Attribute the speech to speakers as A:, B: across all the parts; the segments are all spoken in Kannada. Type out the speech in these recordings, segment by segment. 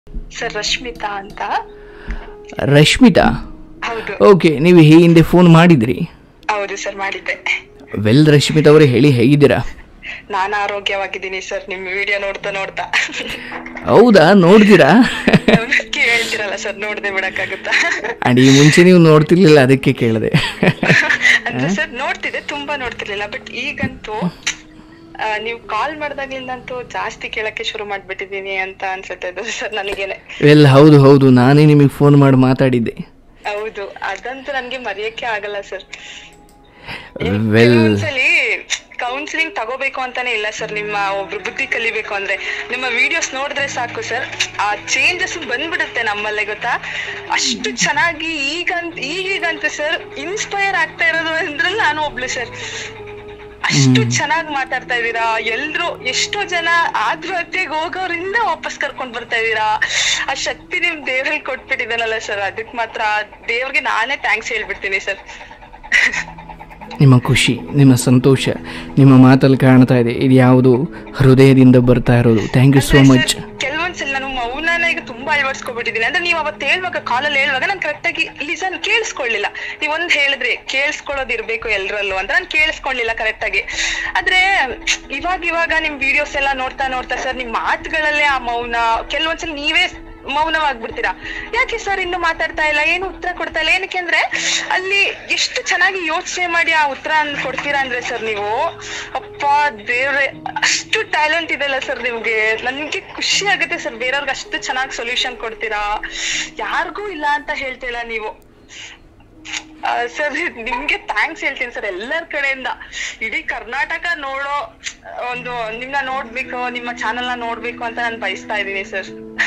A: ಸರ್ ರಶ್ಮಿತಾ ಅಂತ
B: ರಶ್ಮಿತಾ
A: ಹೌದು
B: ಓಕೆ ನೀವು ಈ ಹಿಂದೆ ಫೋನ್ ಮಾಡಿದ್ರಿ
A: ಹೌದು ಸರ್ ಮಾಡಿದ್ದೆ
B: ವೆಲ್ ರಶ್ಮಿತಾ ಅವರೇ ಹೇಳಿ ಹೇಗಿದ್ದೀರಾ
A: ನಾನು ಆರೋಗ್ಯವಾಗಿದ್ದೀನಿ ಸರ್ ನಿಮ್ ವಿಡಿಯೋ ನೋಡ್ತಾ ನೋಡ್ತಾ
B: ಹೌದಾ ನೋಡ್ತೀರಾ
A: ಹೇಳ್ತಿರಲ್ಲ ಸರ್ ನೋಡ್ದೆ ಬಿಡಕ್ಕಾಗುತ್ತಾ
B: ಅಂಡ್ ಈ ಮುಂಚೆ ನೀವು ನೋಡ್ತಿರ್ಲಿಲ್ಲ ಅದಕ್ಕೆ ಕೇಳಿದೆ
A: ಅಂದ್ರೆ ಸರ್ ನೋಡ್ತಿದ್ದೆ ತುಂಬಾ ನೋಡ್ತಿರ್ಲಿಲ್ಲ ಬಟ್ ಈಗಂತೂ ಆ, ನೀವು ಕಾಲ್ ಮಾಡ್ದಾಗ್ಲಿಂದಂತೂ ಜಾಸ್ತಿ ಕೇಳಕ್ಕೆ ಶುರು ಮಾಡ್ಬಿಟ್ಟಿದೀನಿ ಅಂತ ಅನ್ಸುತ್ತೆ ಅದು ಸರ್ ನನಗೇನೆ
B: ವೆಲ್ ಹೌದು ಹೌದು ನಾನೇ ನಿಮಗೆ ಫೋನ್ ಮಾಡಿ ಮಾತಾಡಿದ್ದೆ
A: ಹೌದು ಅದಂತೂ ನನ್ಗೆ ಮರೆಯಕ್ಕೆ ಆಗಲ್ಲ ಸರ್
B: ವೆಲ್
A: ಒಂದ್ಸಲಿ ಕೌನ್ಸಿಲಿಂಗ್ ತಗೋಬೇಕು ಅಂತಾನೆ ಇಲ್ಲ ಸರ್ ನಿಮ್ಮ ಒಬ್ರು ಬುದ್ಧಿ ಕಲಿಬೇಕು ಅಂದ್ರೆ ನಿಮ್ಮ ವಿಡಿಯೋಸ್ ನೋಡಿದ್ರೆ ಸಾಕು ಸರ್ ಆ ಚೇಂಜಸ್ ಬಂದ್ಬಿಡುತ್ತೆ ನಮ್ಮಲ್ಲೇ ಗೊತ್ತಾ ಅಷ್ಟು ಚೆನ್ನಾಗಿ ಈಗಂತ ಈಗೀಗಂತ ಸರ್ ಇನ್ಸ್ಪೈರ್ ಆಗ್ತಾ ಇರೋದು ಅಂದ್ರೆ ನಾನು ಒಬ್ಳು ಸರ್ ಅಷ್ಟು ಚೆನ್ನಾಗಿ ಮಾತಾಡ್ತಾ ಇದೀರಾ ಎಲ್ರು ಎಷ್ಟೋ ಜನ ಆತ್ಮಹತ್ಯೆಗೆ ಹೋಗೋರಿಂದ ವಾಪಸ್ ಕರ್ಕೊಂಡ್ ಬರ್ತಾ ಇದೀರಾ ಆ ಶಕ್ತಿ ನಿಮ್ ದೇವ್ರಲ್ಲಿ ಕೊಟ್ಬಿಟ್ಟಿದ್ದಾನಲ್ಲ ಸರ್ ಅದಕ್ ಮಾತ್ರ ದೇವ್ರಿಗೆ ನಾನೇ ಥ್ಯಾಂಕ್ಸ್ ಹೇಳ್ಬಿಡ್ತೀನಿ ಸರ್
B: ನಿಮ್ಮ ಖುಷಿ ನಿಮ್ಮ ಸಂತೋಷ ನಿಮ್ಮ ಮಾತಲ್ಲಿ ಕಾಣ್ತಾ ಇದೆ ಇದು ಯಾವುದು ಹೃದಯದಿಂದ ಬರ್ತಾ ಇರೋದು ಥ್ಯಾಂಕ್ ಯು ಸೋ ಮಚ್
A: ಕೆಲವೊಂದ್ಸಲ ನಾನು ಮೌನನ ಈಗ ತುಂಬಾ ಅಳವಡಿಸ್ಕೊಬಿಟ್ಟಿದ್ದೀನಿ ಅಂದ್ರೆ ನೀವು ಅವತ್ತು ಹೇಳುವಾಗ ಕಾಲಲ್ಲಿ ಹೇಳುವಾಗ ನಾನು ಕರೆಕ್ಟ್ ಆಗಿ ಲಿಸನ್ ಕೇಳಿಸ್ಕೊಳ್ಳಿಲ್ಲ ನೀವ್ ಒಂದ್ ಹೇಳಿದ್ರಿ ಕೇಳಿಸ್ಕೊಳ್ಳೋದು ಇರ್ಬೇಕು ಎಲ್ರಲ್ಲೂ ಅಂತ ನಾನು ಕೇಳಿಸ್ಕೊಳ್ಳಿಲ್ಲ ಕರೆಕ್ಟ್ ಆಗಿ ಆದ್ರೆ ಇವಾಗ ಇವಾಗ ನಿಮ್ ವಿಡಿಯೋಸ್ ಎಲ್ಲ ನೋಡ್ತಾ ನೋಡ್ತಾ ಸರ್ ನಿಮ್ ಮಾತುಗಳಲ್ಲೇ ಆ ಮೌನ ಕೆಲವೊಂದ್ಸಲ ನೀವೇ ಮೌನವಾಗ್ಬಿಡ್ತೀರಾ ಯಾಕೆ ಸರ್ ಇನ್ನು ಮಾತಾಡ್ತಾ ಇಲ್ಲ ಏನು ಉತ್ತರ ಕೊಡ್ತಾ ಇಲ್ಲ ಏನಕ್ಕೆ ಅಂದ್ರೆ ಅಲ್ಲಿ ಎಷ್ಟು ಚೆನ್ನಾಗಿ ಯೋಚನೆ ಮಾಡಿ ಆ ಉತ್ತರ ಕೊಡ್ತೀರಾ ಅಂದ್ರೆ ಸರ್ ನೀವು ಅಪ್ಪ ದೇವ್ರೆ ಅಷ್ಟು ಟ್ಯಾಲೆಂಟ್ ಇದೆಲ್ಲ ಸರ್ ನಿಮ್ಗೆ ನನ್ಗೆ ಖುಷಿ ಆಗುತ್ತೆ ಸರ್ ಬೇರೆಯವ್ರಿಗೆ ಅಷ್ಟು ಚೆನ್ನಾಗಿ ಸೊಲ್ಯೂಷನ್ ಕೊಡ್ತೀರಾ ಯಾರಿಗೂ ಇಲ್ಲ ಅಂತ ಹೇಳ್ತಿಲ್ಲ ನೀವು ಸರ್ ನಿಮ್ಗೆ ಥ್ಯಾಂಕ್ಸ್ ಹೇಳ್ತೀನಿ ಸರ್ ಎಲ್ಲರ ಕಡೆಯಿಂದ ಇಡೀ ಕರ್ನಾಟಕ ನೋಡೋ ಒಂದು ನಿಮ್ನ ನೋಡ್ಬೇಕು ನಿಮ್ಮ ಚಾನೆಲ್ ನ ನೋಡ್ಬೇಕು ಅಂತ ನಾನು ಬಯಸ್ತಾ ಇದ್ದೀನಿ sir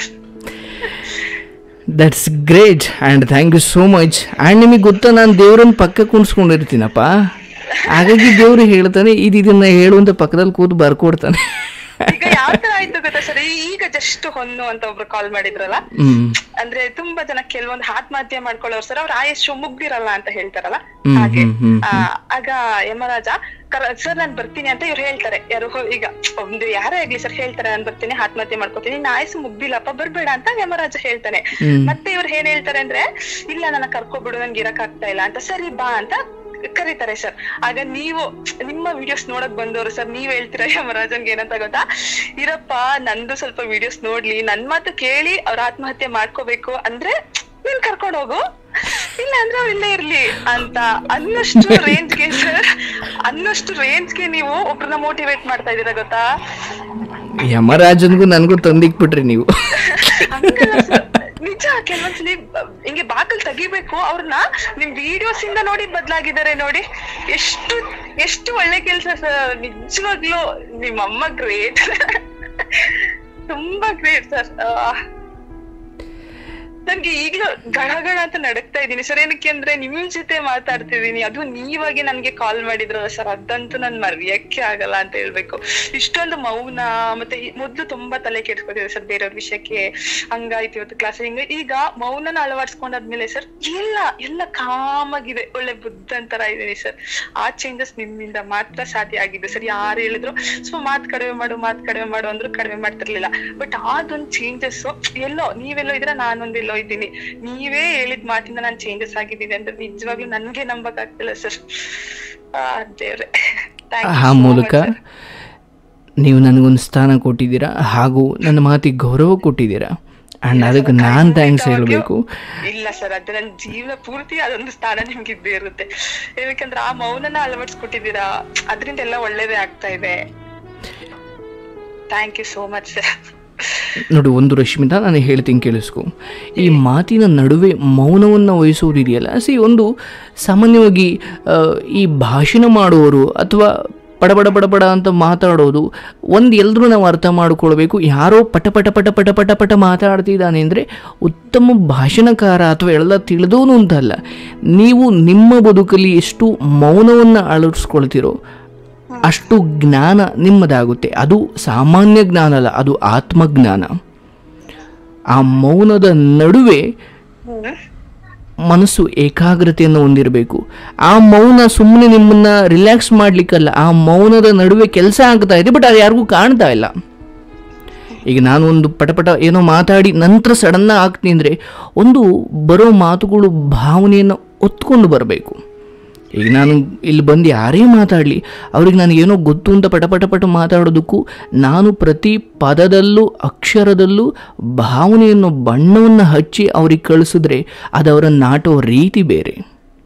B: that's great and thank you so much and ನಿಮಗೆ ಗೊತ್ತಾ ನಾನು ದೇವ್ರನ್ನ ಪಕ್ಕ ಕುಣಿಸ್ಕೊಂಡಿರ್ತೀನಪ್ಪ ಹಾಗಾಗಿ ದೇವ್ರು ಹೇಳ್ತಾನೆ ಇದು ಇದನ್ನ ಹೇಳುವಂತ ಪಕ್ಕದಲ್ಲಿ ಕೂತು ಬರ್ಕೊಡ್ತಾನೆ
A: ಈಗ ಯಾವ ತರ ಆಯ್ತು ಗೊತ್ತಾ ಸರ್ ಈಗ ಜಸ್ಟ್ ಹೊನ್ನು ಅಂತ ಒಬ್ರು ಕಾಲ್ ಮಾಡಿದ್ರಲ್ಲ
B: ಹ್ಮ್
A: ಅಂದ್ರೆ ತುಂಬಾ ಜನ ಕೆಲವೊಂದು ಆತ್ಮಹತ್ಯೆ ಮಾಡ್ಕೊಳ್ಳೋರು ಸರ್ ಅವ್ರ ಆಯಸ್ಸು ಮುಗ್ದಿರಲ್ಲ ಅಂತ ಹೇಳ್ತಾರಲ್ಲ
B: ಹ್ಮ್,
A: ಹಾಗೆ
B: ಹ್ಮ್, ಹ್ಮ್,
A: ಆ, ಆಗ ಯಮರಾಜ ಸರ್ ನಾನ್ ಬರ್ತೀನಿ ಅಂತ ಇವ್ರು ಹೇಳ್ತಾರೆ ಯಾರು ಹೋ- ಈಗ ಒಂದು ಯಾರೇ ಆಗ್ಲಿ ಸರ್ ಹೇಳ್ತಾರೆ ನಾನ್ ಬರ್ತೀನಿ ಆತ್ಮಹತ್ಯೆ ಮಾಡ್ಕೋತೀನಿ ನಿನ್ನ ಆಯಸ್ಸು ಮುಗ್ದಿಲ್ಲಪ್ಪ ಬರ್ಬೇಡ ಅಂತ ಯಮರಾಜ ಹೇಳ್ತಾನೆ
B: ಹ್ಮ್.
A: ಮತ್ತೆ ಇವ್ರು ಏನ್ ಹೇಳ್ತಾರೆ ಅಂದ್ರೆ ಇಲ್ಲ ನನ್ನ ಕರ್ಕೊಬಿಡು ನನ್ಗೆ ಇರಕ್ ಆಗ್ತಾ ಇಲ್ಲ ಅಂತ ಸರಿ ಬಾ ಅಂತ ಕರೀತಾರೆ ಸರ್ ಆಗ ನೀವು ನಿಮ್ಮ ವಿಡಿಯೋಸ್ ನೋಡಕ್ ಬಂದವರು ಸರ್ ನೀವ್ ಹೇಳ್ತೀರಾ ಯಮರಾಜನ್ಗೆ ಏನಂತ ಗೊತ್ತಾ ಇರಪ್ಪ ನಂದು ಸ್ವಲ್ಪ ವಿಡಿಯೋಸ್ ನೋಡ್ಲಿ ನನ್ ಮಾತು ಕೇಳಿ ಅವ್ರ ಆತ್ಮಹತ್ಯೆ ಮಾಡ್ಕೋಬೇಕು ಅಂದ್ರೆ ನೀನ್ ಕರ್ಕೊಂಡ್ ಹೋಗು ಇಲ್ಲ ಅಂದ್ರೆ ಅವ್ರು ಇಲ್ಲೇ ಇರ್ಲಿ ಅಂತ ಅನ್ನಷ್ಟು ರೇಂಜ್ಗೆ ಸರ್ ಅನ್ನಷ್ಟು ರೇಂಜ್ಗೆ ನೀವು ಒಬ್ರನ್ನ ಮೋಟಿವೇಟ್ ಮಾಡ್ತಾ ಇದೀರಾ ಗೊತ್ತಾ
B: ಯಮರಾಜನ್ಗೂ ನನಗೂ ತಂದಿಕ್ಬಿಟ್ರಿ ನೀವು
A: ಹಂಗಲ್ಲ sir. ನಿಜ ಕೆಲವೊಂದ್ಸಲಿ ಬ- ಹಿಂಗೆ ಬಾಕಲ್ ತೆಗಿಬೇಕು ಅವ್ರನ್ನ ನಿಮ್ ವಿಡಿಯೋಸ್ ಇಂದ ನೋಡಿ ಬದ್ಲಾಗಿದ್ದಾರೆ ನೋಡಿ ಎಷ್ಟು ಎಷ್ಟು ಒಳ್ಳೆ ಕೆಲ್ಸ ಸರ್ ನಿಜವಾಗ್ಲೂ ನಿಮ್ಮಮ್ಮ ಗ್ರೇಟ್ ತುಂಬಾ ಗ್ರೇಟ್ ಸರ್ ನನ್ಗೆ ಈಗ್ಲೂ ಗಡಗಡ ಅಂತ ನಡಕ್ತಾ ಇದ್ದೀನಿ ಸರ್ ಏನಕ್ಕೆ ಅಂದ್ರೆ ನಿಮ್ ಜೊತೆ ಮಾತಾಡ್ತಿದೀನಿ ಅದು ನೀವಾಗಿ ನನ್ಗೆ ಕಾಲ್ ಮಾಡಿದ್ರಲ್ಲ ಸರ್ ಅದಂತೂ ನನ್ ಮರೆಯಕ್ಕೆ ಆಗಲ್ಲ ಅಂತ ಹೇಳ್ಬೇಕು ಇಷ್ಟೊಂದು ಮೌನ ಮತ್ತೆ ಈ- ಮೊದ್ಲು ತುಂಬಾ ತಲೆ ಕೆಡ್ಸ್ಕೊತಿದೆ ಸರ್ ಬೇರೆಯವ್ರ ವಿಷಯಕ್ಕೆ ಹಂಗಾಯ್ತು ಇವತ್ತು ಕ್ಲಾಸ್ ಹಿಂಗ ಈಗ ಮೌನನ ಅಳವಡಿಸ್ಕೊಂಡಾದ್ಮೇಲೆ ಸರ್ ಎಲ್ಲ ಎಲ್ಲ ಕಾಮಾಗಿದೆ ಒಳ್ಳೆ ಬುದ್ಧನ್ ತರ ಇದೀನಿ ಸರ್ ಆ ಚೇಂಜಸ್ ನಿಮ್ಮಿಂದ ಮಾತ್ರ ಸಾಧ್ಯ ಆಗಿದೆ ಸರ್ ಯಾರು ಹೇಳಿದ್ರು ಸೊ ಮಾತ್ ಕಡಿಮೆ ಮಾಡು ಮಾತ್ ಕಡಿಮೆ ಮಾಡು ಅಂದ್ರು ಕಡಿಮೆ ಮಾಡ್ತಿರ್ಲಿಲ್ಲ ಬಟ್ ಅದೊಂದ್ ಚೇಂಜಸ್ ಎಲ್ಲೋ ನೀವೆಲ್ಲೋ ಇದ್ರೆ ನಾನೊಂದು ಎಲ್ಲೋ ಇದ್ದೀನಿ ನೀವೇ ಹೇಳಿದ ಮಾತಿಂದ ನಾನು ಚೇಂಜಸ್ ಆಗಿದ್ದೀನಿ ಅಂತ ನಿಜವಾಗ್ಲೂ ನನ್ಗೆ ನಂಬಕ್ ಆಗ್ತಿಲ್ಲ ಸರ್ ದೇವ್ರೆ Thank you
B: ಆ
A: so
B: ಮೂಲಕ
A: much, sir.
B: ನೀವು ನನಗೊಂದು ಸ್ಥಾನ ಕೊಟ್ಟಿದ್ದೀರಾ ಹಾಗೂ ನನ್ನ ಮಾತಿಗೆ ಗೌರವ ಕೊಟ್ಟಿದ್ದೀರಾ ಆ್ಯಂಡ್ ಅದಕ್ಕೆ ನಾನು ಥ್ಯಾಂಕ್ಸ್ ಹೇಳಬೇಕು
A: ಇಲ್ಲ ಸರ್ ಅದು ನನ್ನ ಜೀವನ ಪೂರ್ತಿ ಅದೊಂದು ಸ್ಥಾನ ನಿಮ್ಗೆ ಇದ್ದೇ ಇರುತ್ತೆ ಏನಕ್ಕಂದ್ರೆ ಆ ಮೌನನ ಅಳವಡಿಸ್ಕೊಟ್ಟಿದ್ದೀರಾ ಅದರಿಂದ ಎಲ್ಲ ಒಳ್ಳೇದೇ ಆಗ್ತಾ ಇದೆ thank you so much sir
B: ನೋಡಿ ಒಂದು ರಶ್ಮಿತಾ ನಾನು ಹೇಳ್ತೀನಿ ಕೇಳಿಸ್ಕೊ ಈ ಮಾತಿನ ನಡುವೆ ಮೌನವನ್ನು ವಹಿಸೋದಿದೆಯಲ್ಲ ಸಿ ಒಂದು ಸಾಮಾನ್ಯವಾಗಿ ಆ, ಈ ಭಾಷಣ ಮಾಡುವವರು ಅಥವಾ ಪಡಬಡ ಪಡಬಡ ಅಂತ ಮಾತಾಡೋದು ಒಂದು ಎಲ್ಲರೂ ನಾವು ಅರ್ಥ ಮಾಡಿಕೊಳ್ಬೇಕು ಯಾರೋ ಪಟ ಪಟ ಪಟ ಪಟ ಪಟ ಪಟ ಮಾತಾಡ್ತಿದ್ದಾನೆ ಅಂದರೆ ಉತ್ತಮ ಭಾಷಣಕಾರ ಅಥವಾ ಎಲ್ಲ ತಿಳಿದವನು ಅಂತಲ್ಲ ನೀವು ನಿಮ್ಮ ಬದುಕಲ್ಲಿ ಎಷ್ಟು ಮೌನವನ್ನು ಅಳವಡಿಸ್ಕೊಳ್ತಿರೋ ಅಷ್ಟು ಜ್ಞಾನ ನಿಮ್ಮದಾಗುತ್ತೆ ಅದು ಸಾಮಾನ್ಯ ಜ್ಞಾನ ಅಲ್ಲ ಅದು ಆತ್ಮಜ್ಞಾನ ಆ ಮೌನದ ನಡುವೆ ಮನಸ್ಸು ಏಕಾಗ್ರತೆಯನ್ನು ಹೊಂದಿರಬೇಕು ಆ ಮೌನ ಸುಮ್ಮನೆ ನಿಮ್ಮನ್ನ ರಿಲ್ಯಾಕ್ಸ್ ಮಾಡ್ಲಿಕ್ಕಲ್ಲ ಆ ಮೌನದ ನಡುವೆ ಕೆಲಸ ಆಗ್ತಾ ಇದೆ ಬಟ್ ಅದು ಯಾರಿಗೂ ಕಾಣ್ತಾ ಇಲ್ಲ ಈಗ ನಾನು ಒಂದು ಪಟಪಟ ಏನೋ ಮಾತಾಡಿ ನಂತರ ಸಡನ್ನ ಆಗ್ತೀನಿ ಅಂದರೆ ಒಂದು ಬರೋ ಮಾತುಗಳು ಭಾವನೆಯನ್ನು ಒತ್ಕೊಂಡು ಬರಬೇಕು ಈಗ ನಾನು ಇಲ್ಲಿ ಬಂದು ಯಾರೇ ಮಾತಾಡಲಿ ಅವ್ರಿಗೆ ನನಗೇನೋ ಗೊತ್ತು ಅಂತ ಪಟ ಪಟ ಪಟ ಮಾತಾಡೋದಕ್ಕೂ ನಾನು ಪ್ರತಿ ಪದದಲ್ಲೂ ಅಕ್ಷರದಲ್ಲೂ ಭಾವನೆಯನ್ನು ಬಣ್ಣವನ್ನು ಹಚ್ಚಿ ಅವ್ರಿಗೆ ಕಳಿಸಿದ್ರೆ ಅದು ಅವರನ್ನು ನಾಟೋ ರೀತಿ ಬೇರೆ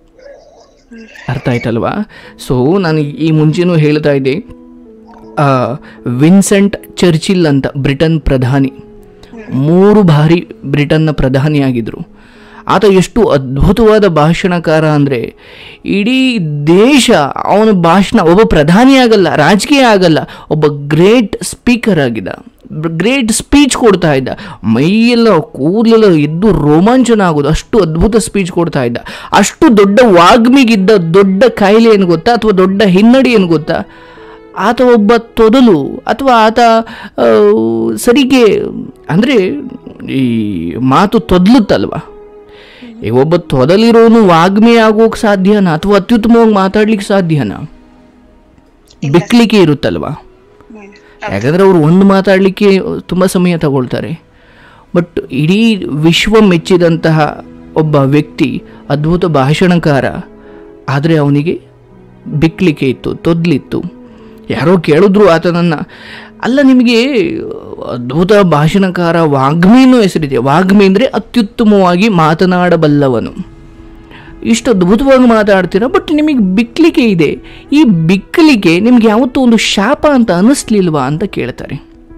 B: ಅರ್ಥ ಆಯ್ತಲ್ವಾ ಸೊ ನಾನು ಈ ಮುಂಚೆನೂ ಹೇಳ್ತಾ ಇದ್ದೆ ಆ, ವಿನ್ಸೆಂಟ್ ಚರ್ಚಿಲ್ ಅಂತ ಬ್ರಿಟನ್ ಪ್ರಧಾನಿ ಮೂರು ಬಾರಿ ಬ್ರಿಟನ್ನ ಪ್ರಧಾನಿಯಾಗಿದ್ದರು ಆತ ಎಷ್ಟು ಅದ್ಭುತವಾದ ಭಾಷಣಕಾರ ಅಂದರೆ ಇಡೀ ದೇಶ ಅವನ ಭಾಷಣ ಒಬ್ಬ ಪ್ರಧಾನಿ ಆಗಲ್ಲ ರಾಜಕೀಯ ಆಗಲ್ಲ ಒಬ್ಬ ಗ್ರೇಟ್ ಸ್ಪೀಕರ್ ಆಗಿದ್ದ ಗ್ರೇಟ್ ಸ್ಪೀಚ್ ಕೊಡ್ತಾ ಇದ್ದ ಮೈಯೆಲ್ಲ ಕೂದಲೆಲ್ಲ ಎದ್ದು ರೋಮಾಂಚನ ಆಗೋದು ಅಷ್ಟು ಅದ್ಭುತ ಸ್ಪೀಚ್ ಕೊಡ್ತಾ ಇದ್ದ ಅಷ್ಟು ದೊಡ್ಡ ವಾಗ್ಮಿಗಿದ್ದ ದೊಡ್ಡ ಕಾಯಿಲೆ ಏನು ಗೊತ್ತಾ ಅಥವಾ ದೊಡ್ಡ ಹಿನ್ನಡಿ ಏನು ಗೊತ್ತಾ ಆತ ಒಬ್ಬ ತೊದಲು ಅಥವಾ ಆತ ಆ, ಸರಿಗೆ ಅಂದರೆ ಈ ಮಾತು ತೊದಲುತ್ತಲ್ವ ಈಗ ಒಬ್ಬ ತೊದಲಿರೋನು ವಾಗ್ಮಿ ಆಗೋಕೆ ಸಾಧ್ಯನಾ ಅಥವಾ ಅತ್ಯುತ್ತಮವಾಗಿ ಮಾತಾಡ್ಲಿಕ್ಕೆ ಸಾಧ್ಯನಾ ಬಿಕ್ಲಿಕ್ಕೆ ಇರುತ್ತಲ್ವಾ
A: ಹ್ಮ್.
B: ಯಾಕಂದರೆ ಅವರು ಒಂದು ಮಾತಾಡಲಿಕ್ಕೆ ತುಂಬ ಸಮಯ ತಗೊಳ್ತಾರೆ ಬಟ್ ಇಡೀ ವಿಶ್ವ ಮೆಚ್ಚಿದಂತಹ ಒಬ್ಬ ವ್ಯಕ್ತಿ ಅದ್ಭುತ ಭಾಷಣಕಾರ ಆದರೆ ಅವನಿಗೆ ಬಿಕ್ಲಿಕ್ಕೆ ಇತ್ತು ತೊದಲಿತ್ತು ಯಾರೋ ಕೇಳಿದ್ರು ಆತನನ್ನು ಅಲ್ಲ ನಿಮಗೆ ಅದ್ಭುತ ಭಾಷಣಕಾರ ವಾಗ್ಮಿ ಅನ್ನೋ ಹೆಸರಿದೆ ವಾಗ್ಮಿ ಅಂದರೆ ಅತ್ಯುತ್ತಮವಾಗಿ ಮಾತನಾಡಬಲ್ಲವನು ಇಷ್ಟು ಅದ್ಭುತವಾಗಿ ಮಾತಾಡ್ತೀರಾ ಬಟ್ ನಿಮಗೆ ಬಿಕ್ಲಿಕೆ ಇದೆ ಈ ಬಿಕ್ಕಲಿಕೆ ನಿಮ್ಗೆ ಯಾವತ್ತೂ ಒಂದು ಶಾಪ ಅಂತ ಅನ್ನಿಸ್ಲಿಲ್ವಾ ಅಂತ ಕೇಳ್ತಾರೆ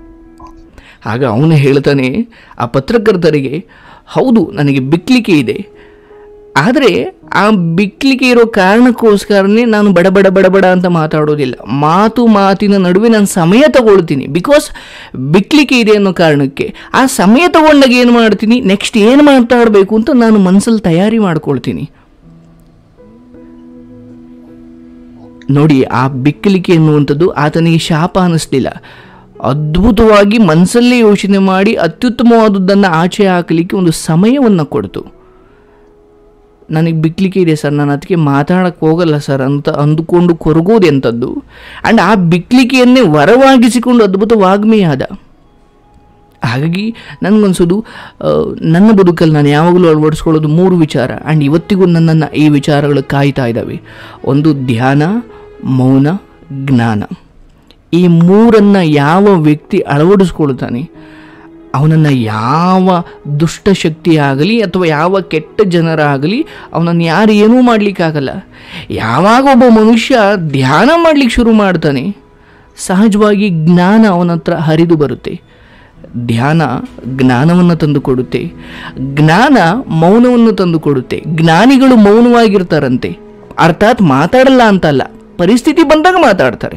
B: ಆಗ ಅವನು ಹೇಳ್ತಾನೆ ಆ ಪತ್ರಕರ್ತರಿಗೆ ಹೌದು ನನಗೆ ಬಿಕ್ಲಿಕೆ ಇದೆ ಆದರೆ ಆ ಬಿಕ್ಲಿಕೆ ಇರೋ ಕಾರಣಕ್ಕೋಸ್ಕರನೇ ನಾನು ಬಡ ಬಡ ಬಡ ಬಡ ಅಂತ ಮಾತಾಡೋದಿಲ್ಲ ಮಾತು ಮಾತಿನ ನಡುವೆ ನಾನು ಸಮಯ ತಗೊಳ್ತೀನಿ ಬಿಕಾಸ್ ಬಿಕ್ಲಿಕೆ ಇದೆ ಅನ್ನೋ ಕಾರಣಕ್ಕೆ ಆ ಸಮಯ ತಗೊಂಡಾಗ ಏನು ಮಾಡ್ತೀನಿ ನೆಕ್ಸ್ಟ್ ಏನು ಮಾತಾಡಬೇಕು ಅಂತ ನಾನು ಮನಸ್ಸಲ್ಲಿ ತಯಾರಿ ಮಾಡ್ಕೊಳ್ತೀನಿ ನೋಡಿ ಆ ಬಿಕ್ಕಲಿಕೆ ಎನ್ನುವಂಥದ್ದು ಆತನಿಗೆ ಶಾಪ ಅನ್ನಿಸ್ಲಿಲ್ಲ ಅದ್ಭುತವಾಗಿ ಮನಸ್ಸಲ್ಲೇ ಯೋಚನೆ ಮಾಡಿ ಅತ್ಯುತ್ತಮವಾದದ್ದನ್ನು ಆಚೆ ಹಾಕಲಿಕ್ಕೆ ಒಂದು ಸಮಯವನ್ನು ಕೊಡ್ತು ನನಗೆ ಬಿಕ್ಲಿಕ್ಕೆ ಇದೆ ಸರ್ ನಾನು ಅದಕ್ಕೆ ಮಾತಾಡಕ್ಕೆ ಹೋಗಲ್ಲ ಸರ್ ಅಂತ ಅಂದುಕೊಂಡು ಕೊರಗೋದು ಎಂಥದ್ದು ಆ್ಯಂಡ್ ಆ ಬಿಕ್ಲಿಕೆಯನ್ನೇ ವರವಾಗಿಸಿಕೊಂಡು ಅದ್ಭುತ ವಾಗ್ಮಿಯಾದ ಹಾಗಾಗಿ ನನಗನ್ಸೋದು ಆ, ನನ್ನ ಬದುಕಲ್ಲಿ ನಾನು ಯಾವಾಗಲೂ ಅಳವಡಿಸ್ಕೊಳ್ಳೋದು ಮೂರು ವಿಚಾರ ಆ್ಯಂಡ್ ಇವತ್ತಿಗೂ ನನ್ನನ್ನು ಈ ವಿಚಾರಗಳು ಕಾಯ್ತಾ ಇದ್ದಾವೆ ಒಂದು ಧ್ಯಾನ ಮೌನ ಜ್ಞಾನ ಈ ಮೂರನ್ನು ಯಾವ ವ್ಯಕ್ತಿ ಅಳವಡಿಸ್ಕೊಳ್ತಾನೆ ಅವನನ್ನು ಯಾವ ದುಷ್ಟಶಕ್ತಿ ಆಗಲಿ ಅಥವಾ ಯಾವ ಕೆಟ್ಟ ಜನರಾಗಲಿ ಅವನನ್ನು ಯಾರು ಏನೂ ಮಾಡಲಿಕ್ಕಾಗಲ್ಲ ಯಾವಾಗ ಒಬ್ಬ ಮನುಷ್ಯ ಧ್ಯಾನ ಮಾಡಲಿಕ್ಕೆ ಶುರು ಮಾಡ್ತಾನೆ ಸಹಜವಾಗಿ ಜ್ಞಾನ ಅವನ ಹತ್ರ ಹರಿದು ಬರುತ್ತೆ ಧ್ಯಾನ ಜ್ಞಾನವನ್ನು ತಂದುಕೊಡುತ್ತೆ ಜ್ಞಾನ ಮೌನವನ್ನು ತಂದುಕೊಡುತ್ತೆ ಜ್ಞಾನಿಗಳು ಮೌನವಾಗಿರ್ತಾರಂತೆ ಅರ್ಥಾತ್ ಮಾತಾಡಲ್ಲ ಅಂತಲ್ಲ ಪರಿಸ್ಥಿತಿ ಬಂದಾಗ ಮಾತಾಡ್ತಾರೆ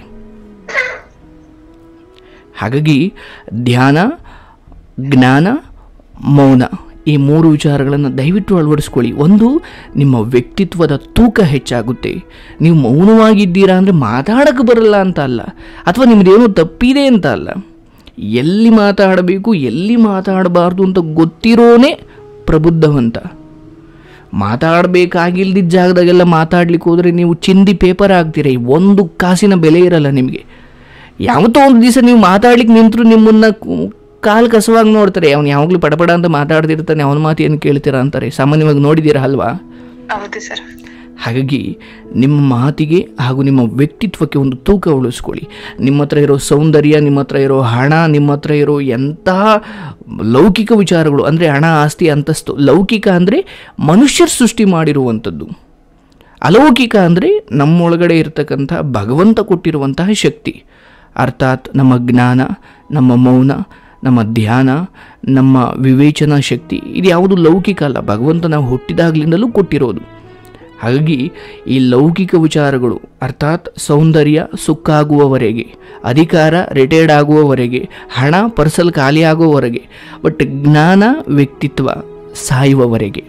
B: ಹಾಗಾಗಿ ಧ್ಯಾನ ಜ್ಞಾನ ಮೌನ ಈ ಮೂರು ವಿಚಾರಗಳನ್ನು ದಯವಿಟ್ಟು ಅಳವಡಿಸ್ಕೊಳ್ಳಿ ಒಂದು ನಿಮ್ಮ ವ್ಯಕ್ತಿತ್ವದ ತೂಕ ಹೆಚ್ಚಾಗುತ್ತೆ ನೀವು ಮೌನವಾಗಿದ್ದೀರಾ ಅಂದರೆ ಮಾತಾಡೋಕ್ಕೆ ಬರಲ್ಲ ಅಂತ ಅಲ್ಲ ಅಥವಾ ನಿಮ್ಮದೇನೋ ತಪ್ಪಿದೆ ಅಂತ ಅಲ್ಲ ಎಲ್ಲಿ ಮಾತಾಡಬೇಕು ಎಲ್ಲಿ ಮಾತಾಡಬಾರ್ದು ಅಂತ ಗೊತ್ತಿರೋನೇ ಪ್ರಬುದ್ಧವಂತ ಮಾತಾಡಬೇಕಾಗಿಲ್ದಿದ್ದ ಜಾಗದಾಗೆಲ್ಲ ಮಾತಾಡ್ಲಿಕ್ಕೆ ಹೋದರೆ ನೀವು ಚಿಂದಿ ಪೇಪರ್ ಆಗ್ತೀರ ಈ ಒಂದು ಕಾಸಿನ ಬೆಲೆ ಇರಲ್ಲ ನಿಮಗೆ ಯಾವತ್ತೋ ಒಂದು ದಿವಸ ನೀವು ಮಾತಾಡ್ಲಿಕ್ಕೆ ನಿಂತರೂ ನಿಮ್ಮನ್ನ ಕು- ಕಾಲು ಕಸವಾಗಿ ನೋಡ್ತಾರೆ ಅವ್ನು ಯಾವಾಗಲೂ ಪಡಪಡ ಅಂತ ಮಾತಾಡ್ತಿರ್ತಾನೆ ಅವನ ಮಾತು ಏನು ಕೇಳ್ತೀರಾ ಅಂತಾರೆ ಸಾಮಾನ್ಯವಾಗಿ ನೋಡಿದ್ದೀರಾ ಅಲ್ವಾ
A: ಹೌದು ಸರ್
B: ಹಾಗಾಗಿ ನಿಮ್ಮ ಮಾತಿಗೆ ಹಾಗೂ ನಿಮ್ಮ ವ್ಯಕ್ತಿತ್ವಕ್ಕೆ ಒಂದು ತೂಕ ಉಳಿಸ್ಕೊಳ್ಳಿ ನಿಮ್ಮ ಹತ್ರ ಇರೋ ಸೌಂದರ್ಯ ನಿಮ್ಮ ಹತ್ರ ಇರೋ ಹಣ ನಿಮ್ಮ ಹತ್ರ ಇರೋ ಎಂತಹ ಲೌಕಿಕ ವಿಚಾರಗಳು ಅಂದರೆ ಹಣ ಆಸ್ತಿ ಅಂತಸ್ತು ಲೌಕಿಕ ಅಂದರೆ ಮನುಷ್ಯರು ಸೃಷ್ಟಿ ಮಾಡಿರುವಂಥದ್ದು ಅಲೌಕಿಕ ಅಂದರೆ ನಮ್ಮೊಳಗಡೆ ಇರತಕ್ಕಂಥ ಭಗವಂತ ಕೊಟ್ಟಿರುವಂತಹ ಶಕ್ತಿ ಅರ್ಥಾತ್ ನಮ್ಮ ಜ್ಞಾನ ನಮ್ಮ ಮೌನ ನಮ್ಮ ಧ್ಯಾನ ನಮ್ಮ ವಿವೇಚನಾ ಶಕ್ತಿ ಇದು ಯಾವುದು ಲೌಕಿಕ ಅಲ್ಲ ಭಗವಂತ ನಾವು ಹುಟ್ಟಿದಾಗಲಿಂದಲೂ ಕೊಟ್ಟಿರೋದು ಹಾಗಾಗಿ ಈ ಲೌಕಿಕ ವಿಚಾರಗಳು ಅರ್ಥಾತ್ ಸೌಂದರ್ಯ ಸುಕ್ಕಾಗುವವರೆಗೆ ಅಧಿಕಾರ ರಿಟೈರ್ಡ್ ಆಗುವವರೆಗೆ ಹಣ ಪರ್ಸಲ್ ಖಾಲಿ ಆಗುವವರೆಗೆ ಬಟ್ ಜ್ಞಾನ ವ್ಯಕ್ತಿತ್ವ ಸಾಯುವವರೆಗೆ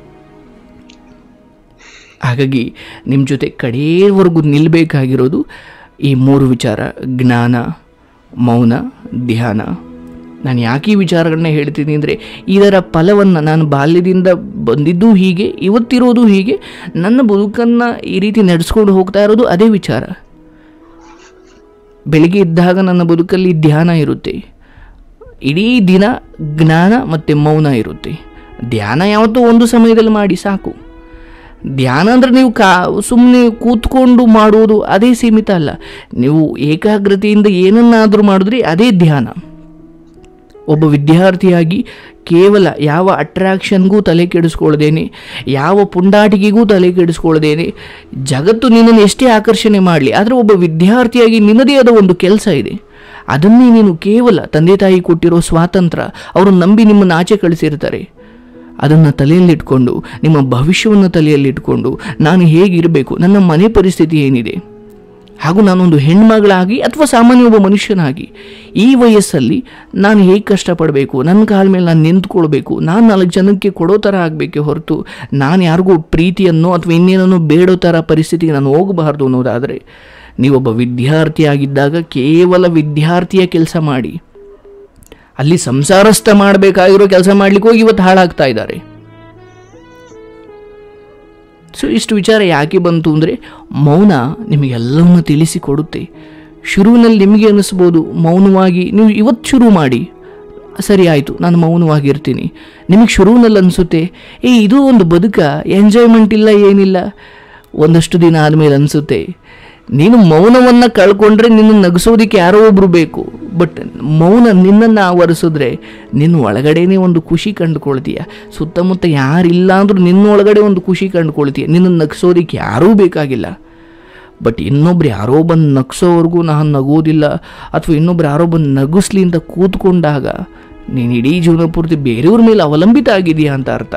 B: ಹಾಗಾಗಿ ನಿಮ್ಮ ಜೊತೆ ಕಡೆಯವರೆಗೂ ನಿಲ್ಲಬೇಕಾಗಿರೋದು ಈ ಮೂರು ವಿಚಾರ ಜ್ಞಾನ ಮೌನ ಧ್ಯಾನ ನಾನು ಯಾಕೆ ಈ ವಿಚಾರಗಳನ್ನ ಹೇಳ್ತೀನಿ ಅಂದರೆ ಇದರ ಫಲವನ್ನು ನಾನು ಬಾಲ್ಯದಿಂದ ಬಂದಿದ್ದು ಹೀಗೆ ಇವತ್ತಿರೋದು ಹೀಗೆ ನನ್ನ ಬದುಕನ್ನು ಈ ರೀತಿ ನಡೆಸ್ಕೊಂಡು ಹೋಗ್ತಾ ಇರೋದು ಅದೇ ವಿಚಾರ ಬೆಳಿಗ್ಗೆ ಇದ್ದಾಗ ನನ್ನ ಬದುಕಲ್ಲಿ ಧ್ಯಾನ ಇರುತ್ತೆ ಇಡೀ ದಿನ ಜ್ಞಾನ ಮತ್ತು ಮೌನ ಇರುತ್ತೆ ಧ್ಯಾನ ಯಾವತ್ತೂ ಒಂದು ಸಮಯದಲ್ಲಿ ಮಾಡಿ ಸಾಕು ಧ್ಯಾನ ಅಂದರೆ ನೀವು ಕಾ ಸುಮ್ಮನೆ ಕೂತ್ಕೊಂಡು ಮಾಡುವುದು ಅದೇ ಸೀಮಿತ ಅಲ್ಲ ನೀವು ಏಕಾಗ್ರತೆಯಿಂದ ಏನನ್ನಾದರೂ ಮಾಡಿದ್ರಿ ಅದೇ ಧ್ಯಾನ ಒಬ್ಬ ವಿದ್ಯಾರ್ಥಿಯಾಗಿ ಕೇವಲ ಯಾವ ಅಟ್ರಾಕ್ಷನ್ಗೂ ತಲೆ ಕೆಡಿಸ್ಕೊಳ್ದೇನೆ ಯಾವ ಪುಂಡಾಟಿಕೆಗೂ ತಲೆ ಕೆಡಿಸ್ಕೊಳ್ದೇನೆ ಜಗತ್ತು ನಿನ್ನನ್ನು ಎಷ್ಟೇ ಆಕರ್ಷಣೆ ಮಾಡಲಿ ಆದರೆ ಒಬ್ಬ ವಿದ್ಯಾರ್ಥಿಯಾಗಿ ನಿನ್ನದೇ ಆದ ಒಂದು ಕೆಲಸ ಇದೆ ಅದನ್ನೇ ನೀನು ಕೇವಲ ತಂದೆ ತಾಯಿ ಕೊಟ್ಟಿರೋ ಸ್ವಾತಂತ್ರ್ಯ ಅವರು ನಂಬಿ ನಿಮ್ಮನ್ನು ಆಚೆ ಕಳಿಸಿರ್ತಾರೆ ಅದನ್ನು ತಲೆಯಲ್ಲಿಟ್ಕೊಂಡು ನಿಮ್ಮ ಭವಿಷ್ಯವನ್ನು ತಲೆಯಲ್ಲಿಟ್ಕೊಂಡು ನಾನು ಹೇಗಿರಬೇಕು ನನ್ನ ಮನೆ ಪರಿಸ್ಥಿತಿ ಏನಿದೆ ಹಾಗೂ ನಾನೊಂದು ಹೆಣ್ಮಗಳಾಗಿ ಅಥವಾ ಸಾಮಾನ್ಯ ಒಬ್ಬ ಮನುಷ್ಯನಾಗಿ ಈ ವಯಸ್ಸಲ್ಲಿ ನಾನು ಹೇಗೆ ಕಷ್ಟಪಡಬೇಕು ನನ್ನ ಕಾಲ ಮೇಲೆ ನಾನು ನಿಂತ್ಕೊಳ್ಬೇಕು ನಾನು ನಾಲ್ಕು ಜನಕ್ಕೆ ಕೊಡೋ ಥರ ಆಗಬೇಕೆ ಹೊರತು ನಾನು ಯಾರಿಗೂ ಪ್ರೀತಿಯನ್ನು ಅಥವಾ ಇನ್ನೇನನ್ನು ಬೇಡೋ ಥರ ಪರಿಸ್ಥಿತಿಗೆ ನಾನು ಹೋಗಬಾರ್ದು ಅನ್ನೋದಾದರೆ ನೀವೊಬ್ಬ ವಿದ್ಯಾರ್ಥಿಯಾಗಿದ್ದಾಗ ಕೇವಲ ವಿದ್ಯಾರ್ಥಿಯ ಕೆಲಸ ಮಾಡಿ ಅಲ್ಲಿ ಸಂಸಾರಸ್ಥ ಮಾಡಬೇಕಾಗಿರೋ ಕೆಲಸ ಮಾಡ್ಲಿಕ್ಕೆ ಹೋಗಿ ಇವತ್ತು ಹಾಳಾಗ್ತಾ ಇದ್ದಾರೆ ಸೊ ಇಷ್ಟು ವಿಚಾರ ಯಾಕೆ ಬಂತು ಅಂದರೆ ಮೌನ ನಿಮಗೆಲ್ಲವನ್ನು ತಿಳಿಸಿಕೊಡುತ್ತೆ ಶುರುವಿನಲ್ಲಿ ನಿಮಗೆ ಅನ್ನಿಸ್ಬೋದು ಮೌನವಾಗಿ ನೀವು ಇವತ್ತು ಶುರು ಮಾಡಿ ಸರಿ ಆಯಿತು ನಾನು ಮೌನವಾಗಿರ್ತೀನಿ ನಿಮಗೆ ಶುರುವಿನಲ್ಲಿ ಅನಿಸುತ್ತೆ ಏ ಇದು ಒಂದು ಬದುಕ ಎಂಜಾಯ್ಮೆಂಟ್ ಇಲ್ಲ ಏನಿಲ್ಲ ಒಂದಷ್ಟು ದಿನ ಆದಮೇಲೆ ಅನಿಸುತ್ತೆ ನೀನು ಮೌನವನ್ನು ಕಳ್ಕೊಂಡ್ರೆ ನಿನ್ನ ನಗಿಸೋದಕ್ಕೆ ಯಾರೋ ಒಬ್ಬರು ಬೇಕು ಬಟ್ ಮೌನ ನಿನ್ನನ್ನು ಆವರಿಸಿದ್ರೆ ನಿನ್ನ ಒಳಗಡೆನೇ ಒಂದು ಖುಷಿ ಕಂಡುಕೊಳ್ತೀಯ ಸುತ್ತಮುತ್ತ ಯಾರಿಲ್ಲ ಅಂದ್ರೂ ನಿನ್ನ ಒಳಗಡೆ ಒಂದು ಖುಷಿ ಕಂಡುಕೊಳ್ತೀಯ ನಿನ್ನನ್ನು ನಗಿಸೋದಕ್ಕೆ ಯಾರೂ ಬೇಕಾಗಿಲ್ಲ ಬಟ್ ಇನ್ನೊಬ್ರು ಯಾರೋ ಬಂದು ನಗಿಸೋವರೆಗೂ ನಾನು ನಗೋದಿಲ್ಲ ಅಥವಾ ಇನ್ನೊಬ್ರು ಯಾರೋ ಬಂದು ನಗಿಸ್ಲಿ ಅಂತ ಕೂತ್ಕೊಂಡಾಗ ನೀನು ಇಡೀ ಜೀವನ ಪೂರ್ತಿ ಬೇರೆಯವ್ರ ಮೇಲೆ ಅವಲಂಬಿತ ಆಗಿದೆಯಾ ಅಂತ ಅರ್ಥ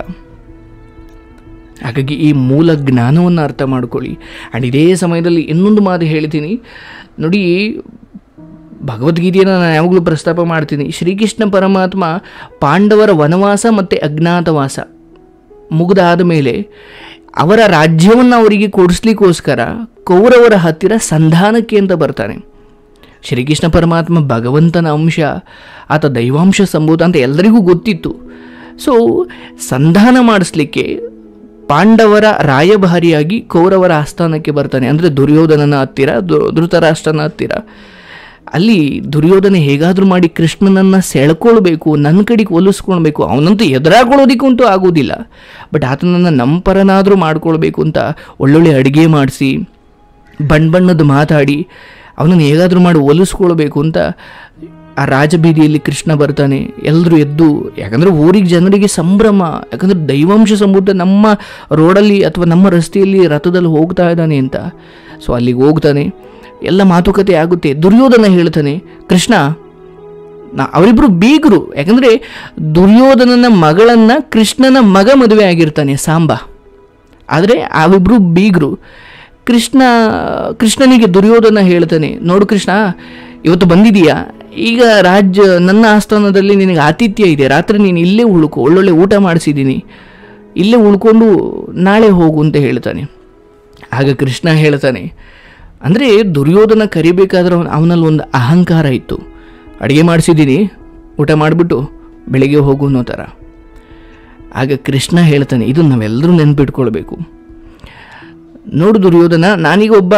B: ಹಾಗಾಗಿ ಈ ಮೂಲ ಜ್ಞಾನವನ್ನು ಅರ್ಥ ಮಾಡ್ಕೊಳ್ಳಿ ಆ್ಯಂಡ್ ಇದೇ ಸಮಯದಲ್ಲಿ ಇನ್ನೊಂದು ಮಾತು ಹೇಳ್ತೀನಿ ನೋಡಿ ಭಗವದ್ಗೀತೆಯನ್ನು ನಾನು ಯಾವಾಗಲೂ ಪ್ರಸ್ತಾಪ ಮಾಡ್ತೀನಿ ಶ್ರೀಕೃಷ್ಣ ಪರಮಾತ್ಮ ಪಾಂಡವರ ವನವಾಸ ಮತ್ತು ಅಜ್ಞಾತವಾಸ ಮುಗಿದಾದ ಮೇಲೆ ಅವರ ರಾಜ್ಯವನ್ನು ಅವರಿಗೆ ಕೊಡಿಸ್ಲಿಕ್ಕೋಸ್ಕರ ಕೌರವರ ಹತ್ತಿರ ಸಂಧಾನಕ್ಕೆ ಅಂತ ಬರ್ತಾನೆ ಶ್ರೀಕೃಷ್ಣ ಪರಮಾತ್ಮ ಭಗವಂತನ ಅಂಶ ಆತ ದೈವಾಂಶ ಸಂಭೂತ ಅಂತ ಎಲ್ಲರಿಗೂ ಗೊತ್ತಿತ್ತು ಸೊ ಸಂಧಾನ ಮಾಡಿಸ್ಲಿಕ್ಕೆ ಪಾಂಡವರ ರಾಯಭಾರಿಯಾಗಿ ಕೌರವರ ಆಸ್ಥಾನಕ್ಕೆ ಬರ್ತಾನೆ ಅಂದರೆ ದುರ್ಯೋಧನನ ಹತ್ತಿರ ದು- ಧೃತರಾಷ್ಟ್ರನ ಹತ್ತಿರ ಅಲ್ಲಿ ದುರ್ಯೋಧನ ಹೇಗಾದರೂ ಮಾಡಿ ಕೃಷ್ಣನನ್ನು ಸೆಳ್ಕೊಳ್ಬೇಕು ನನ್ನ ಕಡೆಗೆ ಒಲಿಸ್ಕೊಳ್ಬೇಕು ಅವನಂತೂ ಎದುರಾಗೊಳ್ಳೋದಕ್ಕಂತೂ ಆಗೋದಿಲ್ಲ ಬಟ್ ಆತನನ್ನು ನಮ್ಮ ಪರನಾದರೂ ಮಾಡ್ಕೊಳ್ಬೇಕು ಅಂತ ಒಳ್ಳೊಳ್ಳೆ ಅಡುಗೆ ಮಾಡಿಸಿ ಬಣ್ಣ ಬಣ್ಣದ ಮಾತಾಡಿ ಅವನನ್ನು ಹೇಗಾದರೂ ಮಾಡಿ ಒಲಿಸ್ಕೊಳ್ಬೇಕು ಅಂತ ಆ ರಾಜಬೀದಿಯಲ್ಲಿ ಕೃಷ್ಣ ಬರ್ತಾನೆ ಎಲ್ಲರೂ ಎದ್ದು ಯಾಕಂದರೆ ಊರಿಗೆ ಜನರಿಗೆ ಸಂಭ್ರಮ ಯಾಕಂದರೆ ದೈವಾಂಶ ಸಂಭೂತ ನಮ್ಮ ರೋಡಲ್ಲಿ ಅಥವಾ ನಮ್ಮ ರಸ್ತೆಯಲ್ಲಿ ರಥದಲ್ಲಿ ಹೋಗ್ತಾ ಇದ್ದಾನೆ ಅಂತ ಸೊ ಅಲ್ಲಿಗೆ ಹೋಗ್ತಾನೆ ಎಲ್ಲ ಮಾತುಕತೆ ಆಗುತ್ತೆ ದುರ್ಯೋಧನ ಹೇಳ್ತಾನೆ ಕೃಷ್ಣ ನಾ ಅವರಿಬ್ಬರು ಬೀಗರು ಯಾಕಂದರೆ ದುರ್ಯೋಧನನ ಮಗಳನ್ನು ಕೃಷ್ಣನ ಮಗ ಮದುವೆ ಆಗಿರ್ತಾನೆ ಸಾಂಬ ಆದರೆ ಅವಿಬ್ಬರು ಬೀಗರು ಕೃಷ್ಣ ಕೃಷ್ಣನಿಗೆ ದುರ್ಯೋಧನ ಹೇಳ್ತಾನೆ ನೋಡು ಕೃಷ್ಣ ಇವತ್ತು ಬಂದಿದೀಯಾ ಈಗ ರಾಜ್ಯ ನನ್ನ ಆಸ್ಥಾನದಲ್ಲಿ ನಿನಗೆ ಆತಿಥ್ಯ ಇದೆ ರಾತ್ರಿ ನೀನು ಇಲ್ಲೇ ಉಳ್ಕೊ ಒಳ್ಳೊಳ್ಳೆ ಊಟ ಮಾಡಿಸಿದ್ದೀನಿ ಇಲ್ಲೇ ಉಳ್ಕೊಂಡು ನಾಳೆ ಹೋಗು ಅಂತ ಹೇಳ್ತಾನೆ ಆಗ ಕೃಷ್ಣ ಹೇಳ್ತಾನೆ ಅಂದರೆ ದುರ್ಯೋಧನ ಕರಿಬೇಕಾದ್ರೆ ಅವನ ಅವನಲ್ಲಿ ಒಂದು ಅಹಂಕಾರ ಇತ್ತು ಅಡುಗೆ ಮಾಡಿಸಿದ್ದೀನಿ ಊಟ ಮಾಡಿಬಿಟ್ಟು ಬೆಳಿಗ್ಗೆ ಹೋಗು ಅನ್ನೋ ಥರ ಆಗ ಕೃಷ್ಣ ಹೇಳ್ತಾನೆ ಇದು ನಾವೆಲ್ಲರೂ ನೆನ್ಪಿಟ್ಕೊಳ್ಬೇಕು ನೋಡು ದುರ್ಯೋಧನ ನಾನೀಗ ಒಬ್ಬ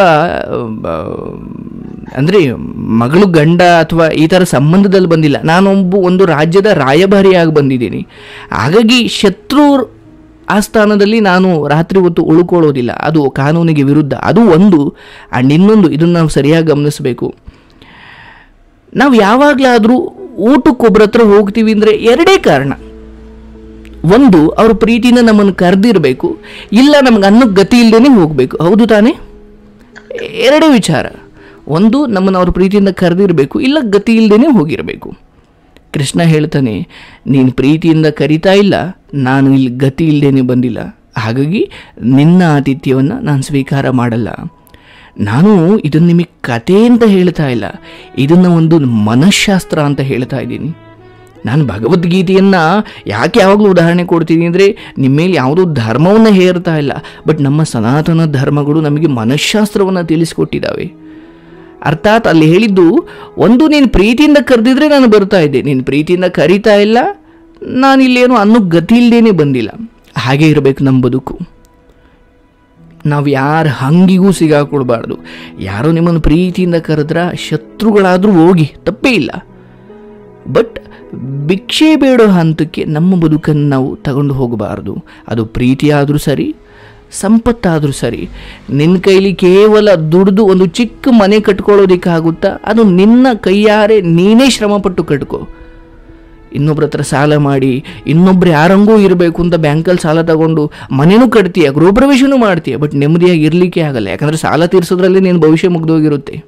B: ಅಂದರೆ ಮಗಳು ಗಂಡ ಅಥವಾ ಈ ಥರ ಸಂಬಂಧದಲ್ಲಿ ಬಂದಿಲ್ಲ ನಾನೊಬ್ಬ ಒಂದು ರಾಜ್ಯದ ರಾಯಭಾರಿಯಾಗಿ ಬಂದಿದ್ದೀನಿ ಹಾಗಾಗಿ ಶತ್ರು ಆಸ್ಥಾನದಲ್ಲಿ ನಾನು ರಾತ್ರಿ ಹೊತ್ತು ಉಳ್ಕೊಳ್ಳೋದಿಲ್ಲ ಅದು ಕಾನೂನಿಗೆ ವಿರುದ್ಧ ಅದು ಒಂದು ಆ್ಯಂಡ್ ಇನ್ನೊಂದು ಇದನ್ನು ನಾವು ಸರಿಯಾಗಿ ಗಮನಿಸಬೇಕು ನಾವು ಯಾವಾಗಲಾದರೂ ಊಟಕ್ಕೊಬ್ಬರ ಹತ್ರ ಹೋಗ್ತೀವಿ ಅಂದರೆ ಎರಡೇ ಕಾರಣ ಒಂದು ಅವ್ರ ಪ್ರೀತಿನ ನಮ್ಮನ್ನು ಕರೆದಿರಬೇಕು ಇಲ್ಲ ನಮ್ಗೆ ಅನ್ನಕ್ಕೆ ಗತಿ ಇಲ್ಲದೇ ಹೋಗಬೇಕು ಹೌದು ತಾನೇ ಎರಡೇ ವಿಚಾರ ಒಂದು ನಮ್ಮನ್ನು ಅವ್ರ ಪ್ರೀತಿಯಿಂದ ಕರೆದಿರಬೇಕು ಇಲ್ಲ ಗತಿ ಇಲ್ಲದೇ ಹೋಗಿರಬೇಕು ಕೃಷ್ಣ ಹೇಳ್ತಾನೆ ನೀನು ಪ್ರೀತಿಯಿಂದ ಕರಿತಾ ಇಲ್ಲ ನಾನು ಇಲ್ಲಿ ಗತಿ ಇಲ್ಲದೇನೆ ಬಂದಿಲ್ಲ ಹಾಗಾಗಿ ನಿನ್ನ ಆತಿಥ್ಯವನ್ನು ನಾನು ಸ್ವೀಕಾರ ಮಾಡಲ್ಲ ನಾನು ಇದನ್ನು ನಿಮಗೆ ಕತೆ ಅಂತ ಹೇಳ್ತಾ ಇಲ್ಲ ಇದನ್ನು ಒಂದು ಮನಃಶಾಸ್ತ್ರ ಅಂತ ಹೇಳ್ತಾ ಇದ್ದೀನಿ ನಾನು ಭಗವದ್ಗೀತೆಯನ್ನು ಯಾಕೆ ಯಾವಾಗಲೂ ಉದಾಹರಣೆ ಕೊಡ್ತೀನಿ ಅಂದರೆ ನಿಮ್ಮ ಮೇಲೆ ಯಾವುದೋ ಧರ್ಮವನ್ನು ಹೇರ್ತಾ ಇಲ್ಲ ಬಟ್ ನಮ್ಮ ಸನಾತನ ಧರ್ಮಗಳು ನಮಗೆ ಮನಃಶಾಸ್ತ್ರವನ್ನು ತಿಳಿಸಿಕೊಟ್ಟಿದ್ದಾವೆ ಅರ್ಥಾತ್ ಅಲ್ಲಿ ಹೇಳಿದ್ದು ಒಂದು ನೀನು ಪ್ರೀತಿಯಿಂದ ಕರೆದಿದ್ರೆ ನಾನು ಬರ್ತಾ ಇದ್ದೆ ನೀನು ಪ್ರೀತಿಯಿಂದ ಕರಿತಾ ಇಲ್ಲ ನಾನು ಇಲ್ಲೇನು ಅನ್ನೋ ಗತಿ ಇಲ್ಲದೇನೆ ಬಂದಿಲ್ಲ ಹಾಗೆ ಇರಬೇಕು ನಮ್ಮ ಬದುಕು ನಾವು ಯಾರ ಹಂಗಿಗೂ ಸಿಗಾಕೊಳ್ಬಾರ್ದು ಯಾರೋ ನಿಮ್ಮನ್ನು ಪ್ರೀತಿಯಿಂದ ಕರೆದ್ರ ಶತ್ರುಗಳಾದರೂ ಹೋಗಿ ತಪ್ಪೇ ಇಲ್ಲ ಬಟ್ ಭಿಕ್ಷೆ ಬೇಡೋ ಹಂತಕ್ಕೆ ನಮ್ಮ ಬದುಕನ್ನು ನಾವು ತಗೊಂಡು ಹೋಗಬಾರ್ದು ಅದು ಪ್ರೀತಿಯಾದರೂ ಸರಿ ಸಂಪತ್ತಾದರೂ ಸರಿ ನಿನ್ನ ಕೈಲಿ ಕೇವಲ ದುಡಿದು ಒಂದು ಚಿಕ್ಕ ಮನೆ ಕಟ್ಕೊಳ್ಳೋದಕ್ಕಾಗುತ್ತಾ ಅದು ನಿನ್ನ ಕೈಯಾರೆ ನೀನೇ ಶ್ರಮಪಟ್ಟು ಕಟ್ಕೋ ಇನ್ನೊಬ್ರ ಹತ್ರ ಸಾಲ ಮಾಡಿ ಇನ್ನೊಬ್ರು ಯಾರಂಗೂ ಇರಬೇಕು ಅಂತ ಬ್ಯಾಂಕಲ್ಲಿ ಸಾಲ ತಗೊಂಡು ಮನೆನೂ ಕಟ್ತೀಯ ಗೃಹಪ್ರವೇಶನೂ ಮಾಡ್ತೀಯ ಬಟ್ ನೆಮ್ಮದಿಯಾಗಿ ಇರಲಿಕ್ಕೆ ಆಗಲ್ಲ ಯಾಕಂದರೆ ಸಾಲ ತೀರಿಸೋದ್ರಲ್ಲಿ ನಿನ್ನ ಭವಿಷ್ಯ ಮುಗ್ದೋಗಿರುತ್ತೆ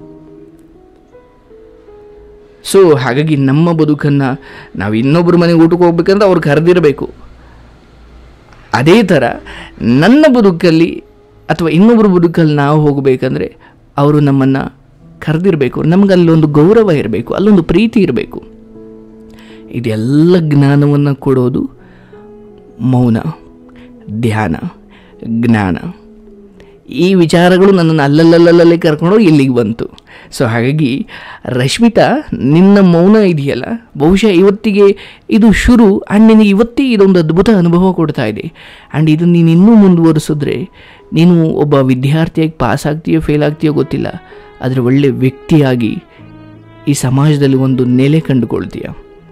B: ಸೊ ಹಾಗಾಗಿ ನಮ್ಮ ಬದುಕನ್ನು ನಾವು ಇನ್ನೊಬ್ಬರ ಮನೆಗೆ ಊಟಕ್ಕೆ ಹೋಗ್ಬೇಕಂದ್ರೆ ಅವ್ರು ಕರೆದಿರಬೇಕು ಅದೇ ಥರ ನನ್ನ ಬದುಕಲ್ಲಿ ಅಥವಾ ಇನ್ನೊಬ್ಬರ ಬದುಕಲ್ಲಿ ನಾವು ಹೋಗಬೇಕಂದ್ರೆ ಅವರು ನಮ್ಮನ್ನು ಕರೆದಿರಬೇಕು ನಮ್ಗೆ ಅಲ್ಲೊಂದು ಗೌರವ ಇರಬೇಕು ಅಲ್ಲೊಂದು ಪ್ರೀತಿ ಇರಬೇಕು ಇದೆಲ್ಲ ಜ್ಞಾನವನ್ನು ಕೊಡೋದು ಮೌನ ಧ್ಯಾನ ಜ್ಞಾನ ಈ ವಿಚಾರಗಳು ನನ್ನನ್ನು ಅಲ್ಲಲ್ಲಲ್ಲಲ್ಲೇ ಕರ್ಕೊಂಡೋಗಿ ಇಲ್ಲಿಗೆ ಬಂತು ಸೊ ಹಾಗಾಗಿ ರಶ್ಮಿತಾ ನಿನ್ನ ಮೌನ ಇದೆಯಲ್ಲ ಬಹುಶಃ ಇವತ್ತಿಗೆ ಇದು ಶುರು ಆ್ಯಂಡ್ ನಿನಗೆ ಇವತ್ತಿಗೆ ಇದೊಂದು ಅದ್ಭುತ ಅನುಭವ ಕೊಡ್ತಾ ಇದೆ ಆ್ಯಂಡ್ ಇದು ನೀನು ಇನ್ನೂ ಮುಂದುವರಿಸಿದ್ರೆ ನೀನು ಒಬ್ಬ ವಿದ್ಯಾರ್ಥಿಯಾಗಿ ಪಾಸ್ ಆಗ್ತೀಯೋ ಫೇಲ್ ಆಗ್ತೀಯೋ ಗೊತ್ತಿಲ್ಲ ಆದರೆ ಒಳ್ಳೆ ವ್ಯಕ್ತಿಯಾಗಿ ಈ ಸಮಾಜದಲ್ಲಿ ಒಂದು ನೆಲೆ ಕಂಡುಕೊಳ್ತೀಯ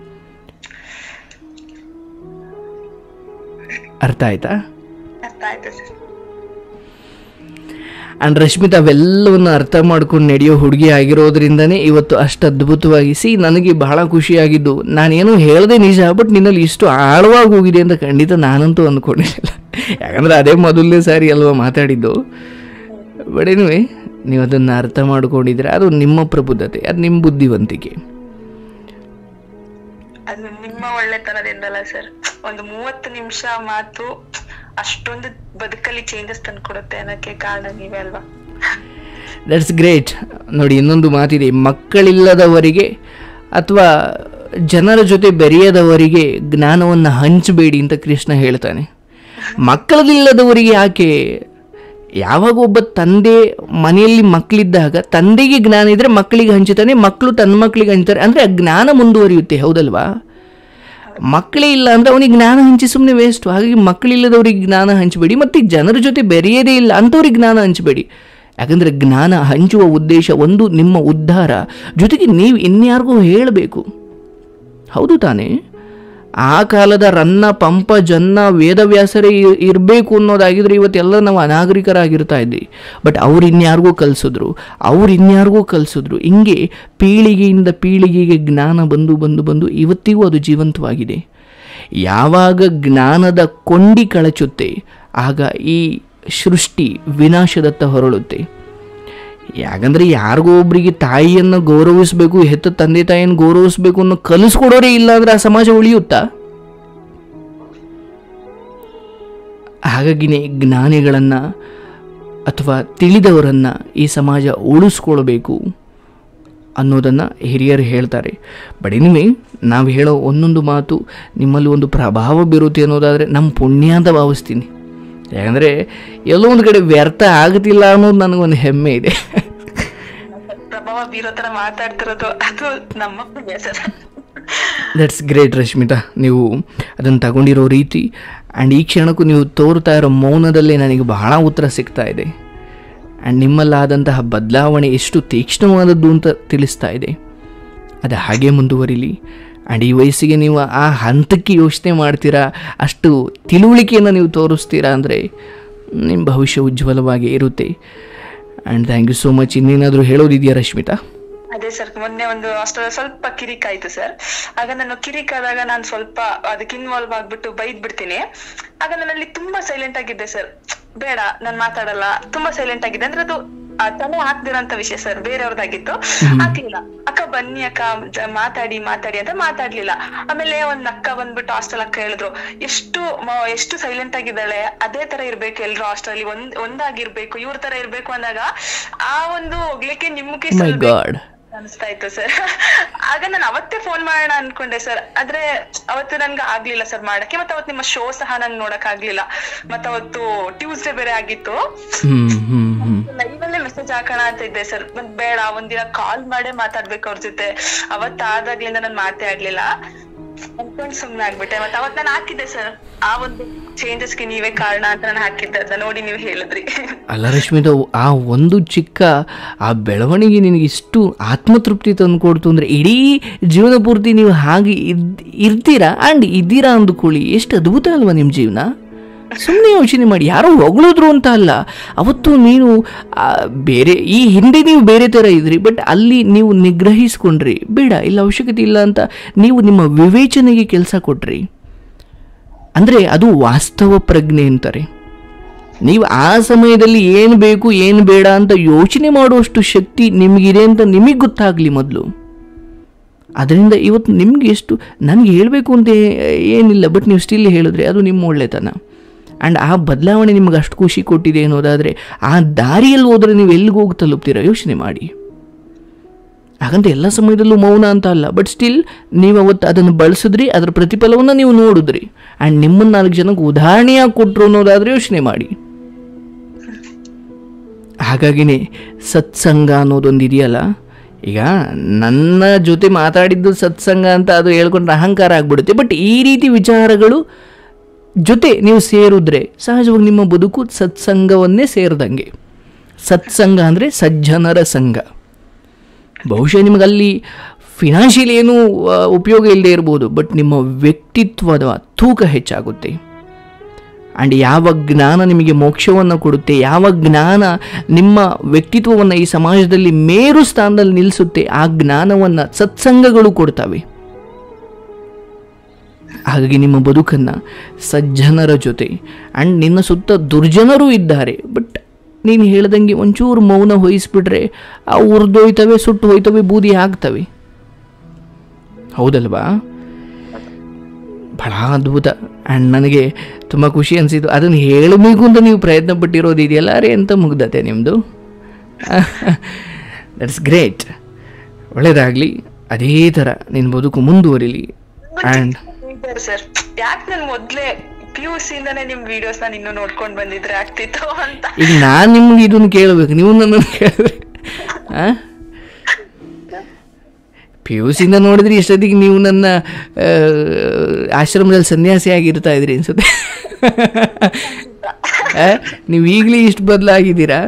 B: ಅರ್ಥ ಆಯ್ತಾ
A: ಅರ್ಥ ಆಯ್ತು ಸರ್
B: ಆ್ಯಂಡ್ ರಶ್ಮಿತಾ ಅವೆಲ್ಲವನ್ನು ಅರ್ಥ ಮಾಡ್ಕೊಂಡು ನಡೆಯೋ ಹುಡುಗಿ ಆಗಿರೋದ್ರಿಂದನೇ ಇವತ್ತು ಅಷ್ಟು ಅದ್ಭುತವಾಗಿ ಸಿ ನನಗೆ ಬಹಳ ಖುಷಿಯಾಗಿದ್ದು ನಾನೇನೋ ಹೇಳ್ದೆ ನಿಜ ಬಟ್ ನಿನ್ನಲ್ಲಿ ಇಷ್ಟು ಆಳವಾಗಿ ಹೋಗಿದೆ ಅಂತ ಖಂಡಿತ ನಾನಂತೂ ಅಂದ್ಕೊಂಡಿರಲಿಲ್ಲ ಯಾಕಂದರೆ ಅದೇ ಮೊದಲನೇ ಸಾರಿ ಅಲ್ವಾ ಮಾತಾಡಿದ್ದು ಬಟ್ ಏನುವೆ ನೀವು ಅದನ್ನು ಅರ್ಥ ಮಾಡ್ಕೊಂಡಿದ್ರೆ ಅದು ನಿಮ್ಮ ಪ್ರಬುದ್ಧತೆ ಅದು ನಿಮ್ಮ ಬುದ್ಧಿವಂತಿಕೆ
A: ಅದು ನಿಮ್ಮ ಒಳ್ಳೆತನದಿಂದಲ್ಲ ಸರ್ ಒಂದು ಮೂವತ್ತು ನಿಮಿಷ ಮಾತು ಅಷ್ಟೊಂದು ಬದುಕಲ್ಲಿ ಚೇಂಜಸ್ ತಂದ್ಕೊಡುತ್ತೆ ಅನ್ನಕ್ಕೆ ಕಾರಣ ನೀವೇ ಅಲ್ವಾ
B: ದಟ್ಸ್ ಗ್ರೇಟ್ ನೋಡಿ ಇನ್ನೊಂದು ಮಾತಿದೆ ಮಕ್ಕಳಿಲ್ಲದವರಿಗೆ ಅಥವಾ ಜನರ ಜೊತೆ ಬೆರೆಯದವರಿಗೆ ಜ್ಞಾನವನ್ನು ಹಂಚಬೇಡಿ ಅಂತ ಕೃಷ್ಣ ಹೇಳ್ತಾನೆ ಮಕ್ಕಳಿಲ್ಲದವರಿಗೆ ಯಾಕೆ ಯಾವಾಗ ಒಬ್ಬ ತಂದೆ ಮನೆಯಲ್ಲಿ ಮಕ್ಕಳಿದ್ದಾಗ ತಂದೆಗೆ ಜ್ಞಾನ ಇದ್ದರೆ ಮಕ್ಕಳಿಗೆ ಹಂಚುತ್ತಾನೆ ಮಕ್ಕಳು ತನ್ನ ಮಕ್ಕಳಿಗೆ ಹಂಚ್ತಾರೆ ಅಂದರೆ ಆ ಜ್ಞಾನ ಮುಂದುವರಿಯುತ್ತೆ ಹೌದಲ್ವಾ ಮಕ್ಕಳೇ ಇಲ್ಲ ಅಂದರೆ ಅವನಿಗೆ ಜ್ಞಾನ ಹಂಚಿ ಸುಮ್ಮನೆ ವೇಸ್ಟು ಹಾಗಾಗಿ ಮಕ್ಕಳಿಲ್ಲದವ್ರಿಗೆ ಜ್ಞಾನ ಹಂಚಬೇಡಿ ಮತ್ತು ಜನರ ಜೊತೆ ಬೆರೆಯದೇ ಇಲ್ಲ ಅಂಥವ್ರಿಗೆ ಜ್ಞಾನ ಹಂಚಬೇಡಿ ಯಾಕಂದರೆ ಜ್ಞಾನ ಹಂಚುವ ಉದ್ದೇಶ ಒಂದು ನಿಮ್ಮ ಉದ್ಧಾರ ಜೊತೆಗೆ ನೀವು ಇನ್ಯಾರಿಗೂ ಹೇಳಬೇಕು ಹೌದು ತಾನೇ ಆ ಕಾಲದ ರನ್ನ ಪಂಪ ಜನ್ನ ವೇದವ್ಯಾಸರೇ ಇರಬೇಕು ಅನ್ನೋದಾಗಿದ್ರೆ ಇವತ್ತೆಲ್ಲ ನಾವು ಅನಾಗರಿಕರಾಗಿರ್ತಾ ಇದ್ವಿ ಬಟ್ ಅವ್ರು ಇನ್ಯಾರಿಗೂ ಕಲಿಸಿದ್ರು ಅವ್ರು ಇನ್ಯಾರಿಗೂ ಕಲಿಸಿದ್ರು ಹಿಂಗೆ ಪೀಳಿಗೆಯಿಂದ ಪೀಳಿಗೆಗೆ ಜ್ಞಾನ ಬಂದು ಬಂದು ಬಂದು ಇವತ್ತಿಗೂ ಅದು ಜೀವಂತವಾಗಿದೆ ಯಾವಾಗ ಜ್ಞಾನದ ಕೊಂಡಿ ಕಳಚುತ್ತೆ ಆಗ ಈ ಸೃಷ್ಟಿ ವಿನಾಶದತ್ತ ಹೊರಳುತ್ತೆ ಯಾಕಂದ್ರೆ ಯಾರಿಗೋ ಒಬ್ರಿಗೆ ತಾಯಿಯನ್ನು ಗೌರವಿಸಬೇಕು ಹೆತ್ತ ತಂದೆ ತಾಯಿಯನ್ನು ಗೌರವಿಸಬೇಕು ಅನ್ನೋ ಕಲಿಸ್ಕೊಡೋರೇ ಇಲ್ಲ ಅಂದ್ರೆ ಆ ಸಮಾಜ ಉಳಿಯುತ್ತಾ ಹಾಗಾಗಿನೇ ಜ್ಞಾನಿಗಳನ್ನು ಅಥವಾ ತಿಳಿದವರನ್ನು ಈ ಸಮಾಜ ಉಳಿಸ್ಕೊಳ್ಬೇಕು ಅನ್ನೋದನ್ನು ಹಿರಿಯರು ಹೇಳ್ತಾರೆ ಬಟ್ ಎನಿವೆ ನಾವು ಹೇಳೋ ಒಂದೊಂದು ಮಾತು ನಿಮ್ಮಲ್ಲಿ ಒಂದು ಪ್ರಭಾವ ಬೀರುತ್ತೆ ಅನ್ನೋದಾದರೆ ನಮ್ಮ ಪುಣ್ಯ ಅಂತ ಭಾವಿಸ್ತೀನಿ ಯಾಕಂದರೆ ಎಲ್ಲೋ ಒಂದು ಕಡೆ ವ್ಯರ್ಥ ಆಗುತ್ತಿಲ್ಲ ಅನ್ನೋದು ನನಗೊಂದು ಹೆಮ್ಮೆ ಇದೆ
A: ಪ್ರಭಾವ ಬೀರೋ ತರ ಮಾತಾಡ್ತಿರೋದು ಅದು ನಮ್ಮ ಪುಣ್ಯ ಸರ್
B: ದಟ್ಸ್ ಗ್ರೇಟ್ ರಶ್ಮಿತಾ ನೀವು ಅದನ್ನು ತಗೊಂಡಿರೋ ರೀತಿ ಆ್ಯಂಡ್ ಈ ಕ್ಷಣಕ್ಕೂ ನೀವು ತೋರ್ತಾ ಇರೋ ಮೌನದಲ್ಲೇ ನನಗೆ ಬಹಳ ಉತ್ತರ ಸಿಗ್ತಾ ಇದೆ ಆ್ಯಂಡ್ ನಿಮ್ಮಲ್ಲಾದಂತಹ ಬದಲಾವಣೆ ಎಷ್ಟು ತೀಕ್ಷ್ಣವಾದದ್ದು ಅಂತ ತಿಳಿಸ್ತಾ ಇದೆ ಅದು ಹಾಗೆ ಮುಂದುವರಿಲಿ ಆ್ಯಂಡ್ ಈ ವಯಸ್ಸಿಗೆ ನೀವು ಆ ಹಂತಕ್ಕೆ ಯೋಚನೆ ಮಾಡ್ತೀರಾ ಅಷ್ಟು ತಿಳುವಳಿಕೆಯನ್ನು ನೀವು ತೋರಿಸ್ತೀರಾ ಅಂದರೆ ನಿಮ್ಮ ಭವಿಷ್ಯ ಉಜ್ವಲವಾಗಿ ಇರುತ್ತೆ and thank you so much ಇನ್ನೇನಾದರೂ ಹೇಳೋದಿದೆಯಾ ರಶ್ಮಿತಾ
A: ಅದೇ ಸರ್ ಮೊನ್ನೆ ಒಂದು ಅಷ್ಟೊಂದು ಸ್ವಲ್ಪ ಕಿರಿಕ್ ಆಯ್ತು ಸರ್ ಆಗ ನಾನು ಕಿರಿಕ್ ಆದಾಗ ನಾನು ಸ್ವಲ್ಪ ಅದಕ್ಕೆ ಇನ್ವಾಲ್ವ್ ಆಗ್ಬಿಟ್ಟು ಬೈದ್ ಬಿಡ್ತೀನಿ ಆಗ ನಾನಲ್ಲಿ ತುಂಬಾ ಸೈಲೆಂಟ್ ಆಗಿದ್ದೆ ಸರ್ ಬೇಡ ನಾನ್ ಮಾತಾಡಲ್ಲ ತುಂಬಾ ಸೈಲೆಂಟ್ ಆಗಿದ್ದೆ ಅಂದ್ರೆ ಅದು ಆ ತಲೆ ಹಾಕ್ದಿರೋಂತ ವಿಷಯ ಸರ್ ಬೇರೆಯವ್ರದ್ದಾಗಿತ್ತು ಹಾಕ್ಲಿಲ್ಲ ಅಕ್ಕ ಬನ್ನಿ ಅಕ್ಕ ಜ- ಮಾತಾಡಿ ಮಾತಾಡಿ ಅಂತ ಮಾತಾಡ್ಲಿಲ್ಲ ಆಮೇಲೆ ಒಂದ್ ಅಕ್ಕ ಬಂದ್ಬಿಟ್ಟು ಹಾಸ್ಟೆಲ್ ಅಕ್ಕ ಹೇಳಿದ್ರು ಎಷ್ಟು ಮ- ಎಷ್ಟು ಸೈಲೆಂಟ್ ಆಗಿದ್ದಾಳೆ ಅದೇ ತರ ಇರ್ಬೇಕು ಎಲ್ರು ಹಾಸ್ಟೆಲ್ ಒಂದ್ ಒಂದಾಗಿರ್ಬೇಕು ಇವ್ರ ತರ ಇರ್ಬೇಕು ಅಂದಾಗ ಆ ಒಂದು ಹೋಗ್ಲಿಕ್ಕೆ ನಿಮ್ಗೆ
B: ಮೈ ಗಾಡ್
A: ಅನಿಸ್ತಾ ಇತ್ತು ಸರ್ ಆಗ ನಾನು ಅವತ್ತೇ ಫೋನ್ ಮಾಡೋಣ ಅನ್ಕೊಂಡೆ ಸರ್ ಆದ್ರೆ ಅವತ್ತು ನನ್ಗೆ ಆಗ್ಲಿಲ್ಲ ಸರ್ ಮಾಡಕ್ಕೆ ಮತ್ತೆ ಅವತ್ತು ನಿಮ್ಮ ಶೋ ಸಹ ನನ್ಗೆ ನೋಡಕ್ ಆಗ್ಲಿಲ್ಲ ಮತ್ತೆ ಅವತ್ತು ಟ್ಯೂಸ್ಡೇ ಬೇರೆ ಆಗಿತ್ತು
B: ಹ್ಞೂ ಹ್ಞೂ ಹ್ಞೂ
A: ಲೈವ್ ಅಲ್ಲೇ ಮೆಸೇಜ್ ಹಾಕೋಣ ಅಂತ ಇದ್ದೆ ಸರ್ ಮತ್ ಬೇಡ ಒಂದಿನ ಕಾಲ್ ಮಾಡೇ ಮಾತಾಡ್ಬೇಕು ಅವ್ರ ಜೊತೆ ಅವತ್ತಾದಾಗ್ಲಿಂದ ನಾನ್ ಮಾತೇ ಆಡ್ಲಿಲ್ಲ ಅನ್ಕೊಂಡ್ ಸುಮ್ನೆ ಆಗ್ಬಿಟ್ಟೆ ಮತ್ತೆ ಅವತ್ ನಾನು ಹಾಕಿದ್ದೆ ಸರ್ ಆ ಒಂದು ಚೇಂಜಸ್ಗೆ ನೀವೇ ಕಾರಣ ಅಂತ ನಾನು ಹಾಕಿದ್ದೆ ಅದನ್ನ ನೋಡಿ ನೀವು ಹೇಳಿದ್ರಿ
B: ಅಲ್ಲ ರಶ್ಮಿತಾ ಆ ಒಂದು ಚಿಕ್ಕ ಆ ಬೆಳವಣಿಗೆ ನಿನಗೆ ಇಷ್ಟು ಆತ್ಮತೃಪ್ತಿ ತಂದು ಕೊಡ್ತು ಅಂದರೆ ಇಡೀ ಜೀವನ ಪೂರ್ತಿ ನೀವು ಹಾಗೆ ಇದ್ ಇರ್ತೀರಾ ಆ್ಯಂಡ್ ಇದ್ದೀರಾ ಅಂದುಕೊಳ್ಳಿ ಎಷ್ಟು ಅದ್ಭುತ ಅಲ್ವಾ ನಿಮ್ಮ ಜೀವನ ಸುಮ್ಮನೆ ಯೋಚನೆ ಮಾಡಿ ಯಾರೋ ಹೊಗಳಿದ್ರು ಅಂತ ಅಲ್ಲ ಅವತ್ತು ನೀನು ಆ, ಬೇರೆ ಈ ಹಿಂದೆ ನೀವು ಬೇರೆ ಥರ ಇದ್ರಿ ಬಟ್ ಅಲ್ಲಿ ನೀವು ನಿಗ್ರಹಿಸ್ಕೊಂಡ್ರಿ ಬೇಡ ಇಲ್ಲ ಅವಶ್ಯಕತೆ ಇಲ್ಲ ಅಂತ ನೀವು ನಿಮ್ಮ ವಿವೇಚನೆಗೆ ಕೆಲಸ ಕೊಟ್ರಿ ಅಂದರೆ ಅದು ವಾಸ್ತವ ಪ್ರಜ್ಞೆ ಅಂತಾರೆ ನೀವು ಆ ಸಮಯದಲ್ಲಿ ಏನು ಬೇಕು ಏನು ಬೇಡ ಅಂತ ಯೋಚನೆ ಮಾಡುವಷ್ಟು ಶಕ್ತಿ ನಿಮಗಿದೆ ಅಂತ ನಿಮಗೆ ಗೊತ್ತಾಗಲಿ ಮೊದಲು ಅದರಿಂದ ಇವತ್ತು ನಿಮ್ಗೆ ಎಷ್ಟು ನನಗೆ ಹೇಳಬೇಕು ಅಂತ ಏ- ಏನಿಲ್ಲ ಬಟ್ ನೀವು ಸ್ಟಿಲ್ ಹೇಳಿದ್ರೆ ಅದು ನಿಮ್ಮ ಒಳ್ಳೆತನ ಆ್ಯಂಡ್ ಆ ಬದಲಾವಣೆ ನಿಮಗೆ ಅಷ್ಟು ಖುಷಿ ಕೊಟ್ಟಿದೆ ಅನ್ನೋದಾದರೆ ಆ ದಾರಿಯಲ್ಲಿ ಹೋದರೆ ನೀವು ಎಲ್ಲಿಗೆ ಹೋಗಿ ತಲುಪ್ತೀರಾ ಯೋಚನೆ ಮಾಡಿ ಹಾಗಂತ ಎಲ್ಲ ಸಮಯದಲ್ಲೂ ಮೌನ ಅಂತ ಅಲ್ಲ ಬಟ್ ಸ್ಟಿಲ್ ನೀವು ಅವತ್ತು ಅದನ್ನು ಬಳಸಿದ್ರಿ ಅದರ ಪ್ರತಿಫಲವನ್ನು ನೀವು ನೋಡಿದ್ರಿ ಆ್ಯಂಡ್ ನಿಮ್ಮನ್ನು ನಾಲ್ಕು ಜನಕ್ಕೆ ಉದಾಹರಣೆಯಾಗಿ ಕೊಟ್ಟರು ಅನ್ನೋದಾದರೆ ಯೋಚನೆ ಮಾಡಿ ಹಾಗಾಗಿನೇ ಸತ್ಸಂಗ ಅನ್ನೋದೊಂದು ಇದೆಯಲ್ಲ ಈಗ ನನ್ನ ಜೊತೆ ಮಾತಾಡಿದ್ದು ಸತ್ಸಂಗ ಅಂತ ಅದು ಹೇಳ್ಕೊಂಡ್ರೆ ಅಹಂಕಾರ ಆಗ್ಬಿಡುತ್ತೆ ಬಟ್ ಈ ರೀತಿ ವಿಚಾರಗಳು ಜೊತೆ ನೀವು ಸೇರಿದ್ರೆ ಸಹಜವಾಗಿ ನಿಮ್ಮ ಬದುಕು ಸತ್ಸಂಗವನ್ನೇ ಸೇರಿದಂಗೆ ಸತ್ಸಂಗ ಅಂದರೆ ಸಜ್ಜನರ ಸಂಘ ಬಹುಶಃ ನಿಮಗೆ ಅಲ್ಲಿ ಫಿನಾನ್ಷಿಯಲ್ ಏನೂ ಆ, ಉಪಯೋಗ ಇಲ್ಲದೆ ಇರ್ಬೋದು ಬಟ್ ನಿಮ್ಮ ವ್ಯಕ್ತಿತ್ವದ ತೂಕ ಹೆಚ್ಚಾಗುತ್ತೆ ಆ್ಯಂಡ್ ಯಾವ ಜ್ಞಾನ ನಿಮಗೆ ಮೋಕ್ಷವನ್ನು ಕೊಡುತ್ತೆ ಯಾವ ಜ್ಞಾನ ನಿಮ್ಮ ವ್ಯಕ್ತಿತ್ವವನ್ನು ಈ ಸಮಾಜದಲ್ಲಿ ಮೇರು ಸ್ಥಾನದಲ್ಲಿ ನಿಲ್ಲಿಸುತ್ತೆ ಆ ಜ್ಞಾನವನ್ನು ಸತ್ಸಂಗಗಳು ಕೊಡ್ತವೆ ಹಾಗಾಗಿ ನಿಮ್ಮ ಬದುಕನ್ನು ಸಜ್ಜನರ ಜೊತೆ ಆ್ಯಂಡ್ ನಿನ್ನ ಸುತ್ತ ದುರ್ಜನರು ಇದ್ದಾರೆ ಬಟ್ ನೀನು ಹೇಳ್ದಂಗೆ ಒಂಚೂರು ಮೌನ ವಹಿಸ್ಬಿಟ್ರೆ ಆ ಉರಿದೋಯ್ತವೆ ಸುಟ್ಟು ಹೋಯ್ತವೆ ಬೂದಿ ಆಗ್ತವೆ ಹೌದಲ್ವಾ ಬಹಳ ಅದ್ಭುತ ಆ್ಯಂಡ್ ನನಗೆ ತುಂಬ ಖುಷಿ ಅನಿಸಿತು ಅದನ್ನು ಹೇಳಬೇಕು ಅಂತ ನೀವು ಪ್ರಯತ್ನ ಪಟ್ಟಿರೋದು ಇದೆಯಲ್ಲ ಅರೆ ಎಂತ ಮುಗ್ದತೆ ನಿಮ್ಮದು ದಟ್ಸ್ ಗ್ರೇಟ್ ಒಳ್ಳೆಯದಾಗಲಿ ಅದೇ ಥರ ನಿನ್ನ ಬದುಕು ಮುಂದುವರಿಲಿ ಆ್ಯಂಡ್
A: ಸರ್ ಯಾಕೆ ನನ್ ಮೊದ್ಲೇ ಪಿ ಯು ಸಿ ಇಂದಾನೆ ನಿಮ್ ವಿಡಿಯೋಸ್ ನಾನು ಇನ್ನೂ ನೋಡ್ಕೊಂಡ್ ಬಂದಿದ್ರೆ ಆಗ್ತಿತ್ತು ಅಂತ
B: ಈಗ ನಾನು ನಿಮ್ಗೆ ಇದನ್ನು ಕೇಳಬೇಕು ನೀವು ನನ್ನನ್ನು ಕೇಳಿದ್ರೆ ಪಿ ಯು ಸಿಯಿಂದ ನೋಡಿದ್ರೆ ಇಷ್ಟೊತ್ತಿಗೆ ನೀವು ನನ್ನ ಆ, ಆಶ್ರಮದಲ್ಲಿ ಸನ್ಯಾಸಿ ಆಗಿರ್ತಾ ಇದ್ರಿ ಅನ್ಸುತ್ತೆ ಆ, ನೀವು ಈಗಲೇ ಇಷ್ಟು ಬದಲಾಗಿದ್ದೀರಾ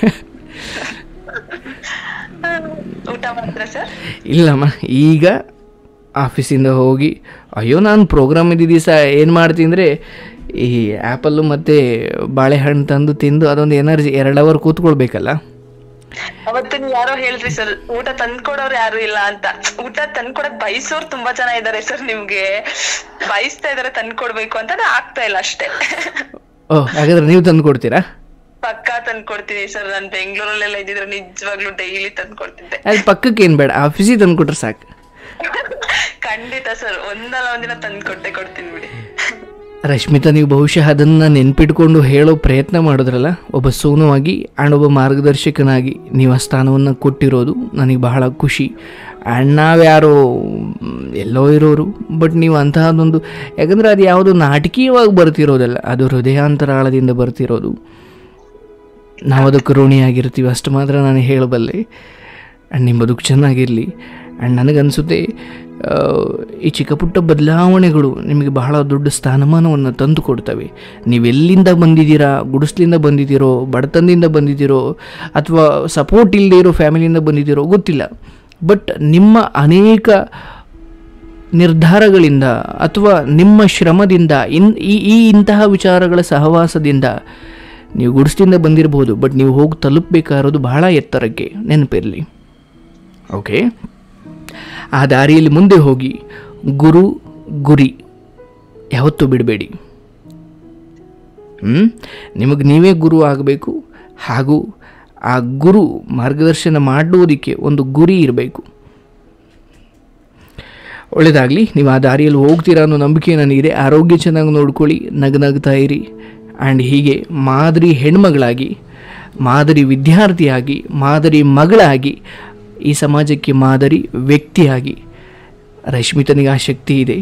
A: ಊಟ ಮಾಡಿದ್ರ ಸರ್
B: ಇಲ್ಲಮ್ಮ ಈಗ ಆಫೀಸಿಂದ ಹೋಗಿ ಅಯ್ಯೋ ನಾನು ಪ್ರೋಗ್ರಾಮ್ ಇದ್ದ ದಿವಸ ಏನು ಮಾಡ್ತೀನಿ ಅಂದರೆ ಈ ಆ್ಯಪಲ್ಲು ಮತ್ತು ಬಾಳೆಹಣ್ಣು ತಂದು ತಿಂದು ಅದೊಂದು ಎನರ್ಜಿ ಎರಡು ಅವರ್ ಕೂತ್ಕೊಳ್ಬೇಕಲ್ಲ
A: ಅವತ್ತು ನೀವ್ ಯಾರೋ ಹೇಳಿದ್ರಿ ಸರ್ ಊಟ ತಂದ್ಕೊಡೋರು ಯಾರು ಇಲ್ಲ ಅಂತ ಊಟ ತಂದ್ಕೊಡಕ್ ಬಯಸೋರು ತುಂಬಾ ಜನ ಇದಾರೆ ಸರ್ ನಿಮ್ಗೆ ಬಯಸ್ತಾ ಇದಾರೆ ತಂದ್ಕೊಡ್ಬೇಕು ಅಂತ ಅದ್ ಆಗ್ತಾ ಇಲ್ಲ ಅಷ್ಟೇ
B: ಓಹ್ ಹಾಗಾದ್ರೆ ನೀವು ತಂದು ಕೊಡ್ತೀರಾ
A: ಪಕ್ಕಾ ತಂದ್ಕೊಡ್ತೀನಿ ಸರ್ ನಾನ್ ಬೆಂಗಳೂರಲ್ಲೆಲ್ಲ ಇದ್ದಿದ್ರೆ ನಿಜವಾಗ್ಲೂ ಡೈಲಿ ತಂದ್ಕೊಡ್ತಿದ್ದೆ
B: ಅದು ಪಕ್ಕಕ್ಕೆ ಏನು ಬೇಡ ಆಫೀಸಿಗೆ ತಂದು ಕೊಟ್ರೆ ಸಾಕು
A: ಖಂಡಿತ ಸರ್ ಒಂದಲ್ಲ ಒಂದಿನ ತಂದ್ಕೊಟ್ಟೆ ಕೊಡ್ತೀನಿ ಬಿಡಿ
B: ರಶ್ಮಿತಾ ನೀವು ಬಹುಶಃ ಅದನ್ನು ನೆನ್ಪಿಟ್ಕೊಂಡು ಹೇಳೋ ಪ್ರಯತ್ನ ಮಾಡಿದ್ರಲ್ಲ ಒಬ್ಬ ಸೋನುವಾಗಿ ಆ್ಯಂಡ್ ಒಬ್ಬ ಮಾರ್ಗದರ್ಶಕನಾಗಿ ನೀವು ಆ ಸ್ಥಾನವನ್ನು ಕೊಟ್ಟಿರೋದು ನನಗೆ ಬಹಳ ಖುಷಿ ಆ್ಯಂಡ್ ನಾವ್ಯಾರೋ ಮ್, ಎಲ್ಲೋ ಇರೋರು ಬಟ್ ನೀವು ಅಂತಹದೊಂದು ಯಾಕಂದರೆ ಅದು ಯಾವುದೋ ನಾಟಕೀಯವಾಗಿ ಬರ್ತಿರೋದಲ್ಲ ಅದು ಹೃದಯಾಂತರಾಳದಿಂದ ಬರ್ತಿರೋದು ನಾವು ಅದಕ್ಕೆ ಋಣಿಯಾಗಿರ್ತೀವಿ ಅಷ್ಟು ಮಾತ್ರ ನಾನು ಹೇಳಬಲ್ಲೆ ಆ್ಯಂಡ್ ನಿಮ್ಮ ಬದುಕು ಚೆನ್ನಾಗಿರಲಿ ಆ್ಯಂಡ್ ನನಗನ್ಸುತ್ತೆ ಆ, ಈ ಚಿಕ್ಕ ಪುಟ್ಟ ಬದಲಾವಣೆಗಳು ನಿಮಗೆ ಬಹಳ ದೊಡ್ಡ ಸ್ಥಾನಮಾನವನ್ನು ತಂದು ಕೊಡ್ತವೆ ನೀವೆಲ್ಲಿಂದ ಬಂದಿದ್ದೀರಾ ಗುಡಿಸ್ಲಿಂದ ಬಂದಿದ್ದೀರೋ ಬಡತನದಿಂದ ಬಂದಿದ್ದೀರೋ ಅಥವಾ ಸಪೋರ್ಟ್ ಇಲ್ಲದೆ ಇರೋ ಫ್ಯಾಮಿಲಿಯಿಂದ ಬಂದಿದ್ದೀರೋ ಗೊತ್ತಿಲ್ಲ ಬಟ್ ನಿಮ್ಮ ಅನೇಕ ನಿರ್ಧಾರಗಳಿಂದ ಅಥವಾ ನಿಮ್ಮ ಶ್ರಮದಿಂದ ಇನ್ ಈ ಈ ಇಂತಹ ವಿಚಾರಗಳ ಸಹವಾಸದಿಂದ ನೀವು ಗುಡಿಸ್ಲಿಂದ ಬಂದಿರಬಹುದು ಬಟ್ ನೀವು ಹೋಗಿ ತಲುಪಬೇಕಾಗಿರೋದು ಬಹಳ ಎತ್ತರಕ್ಕೆ ನೆನಪಿರಲಿ ಓಕೆ ಆ ದಾರಿಯಲ್ಲಿ ಮುಂದೆ ಹೋಗಿ ಗುರು ಗುರಿ ಯಾವತ್ತೂ ಬಿಡಬೇಡಿ ಹ್ಞೂ ನಿಮಗೆ ನೀವೇ ಗುರು ಆಗಬೇಕು ಹಾಗೂ ಆ ಗುರು ಮಾರ್ಗದರ್ಶನ ಮಾಡುವುದಕ್ಕೆ ಒಂದು ಗುರಿ ಇರಬೇಕು ಒಳ್ಳೆಯದಾಗಲಿ ನೀವು ಆ ದಾರಿಯಲ್ಲಿ ಹೋಗ್ತೀರಾ ಅನ್ನೋ ನಂಬಿಕೆ ನನಗಿದೆ ಆರೋಗ್ಯ ಚೆನ್ನಾಗಿ ನೋಡ್ಕೊಳ್ಳಿ ನಗನಗ್ತಾ ಇರಿ ಆ್ಯಂಡ್ ಹೀಗೆ ಮಾದರಿ ಹೆಣ್ಮಗಳಾಗಿ ಮಾದರಿ ವಿದ್ಯಾರ್ಥಿಯಾಗಿ ಮಾದರಿ ಮಗಳಾಗಿ ಈ ಸಮಾಜಕ್ಕೆ ಮಾದರಿ ವ್ಯಕ್ತಿಯಾಗಿ ರಶ್ಮಿತನಿಗೆ ಆ ಶಕ್ತಿ ಇದೆ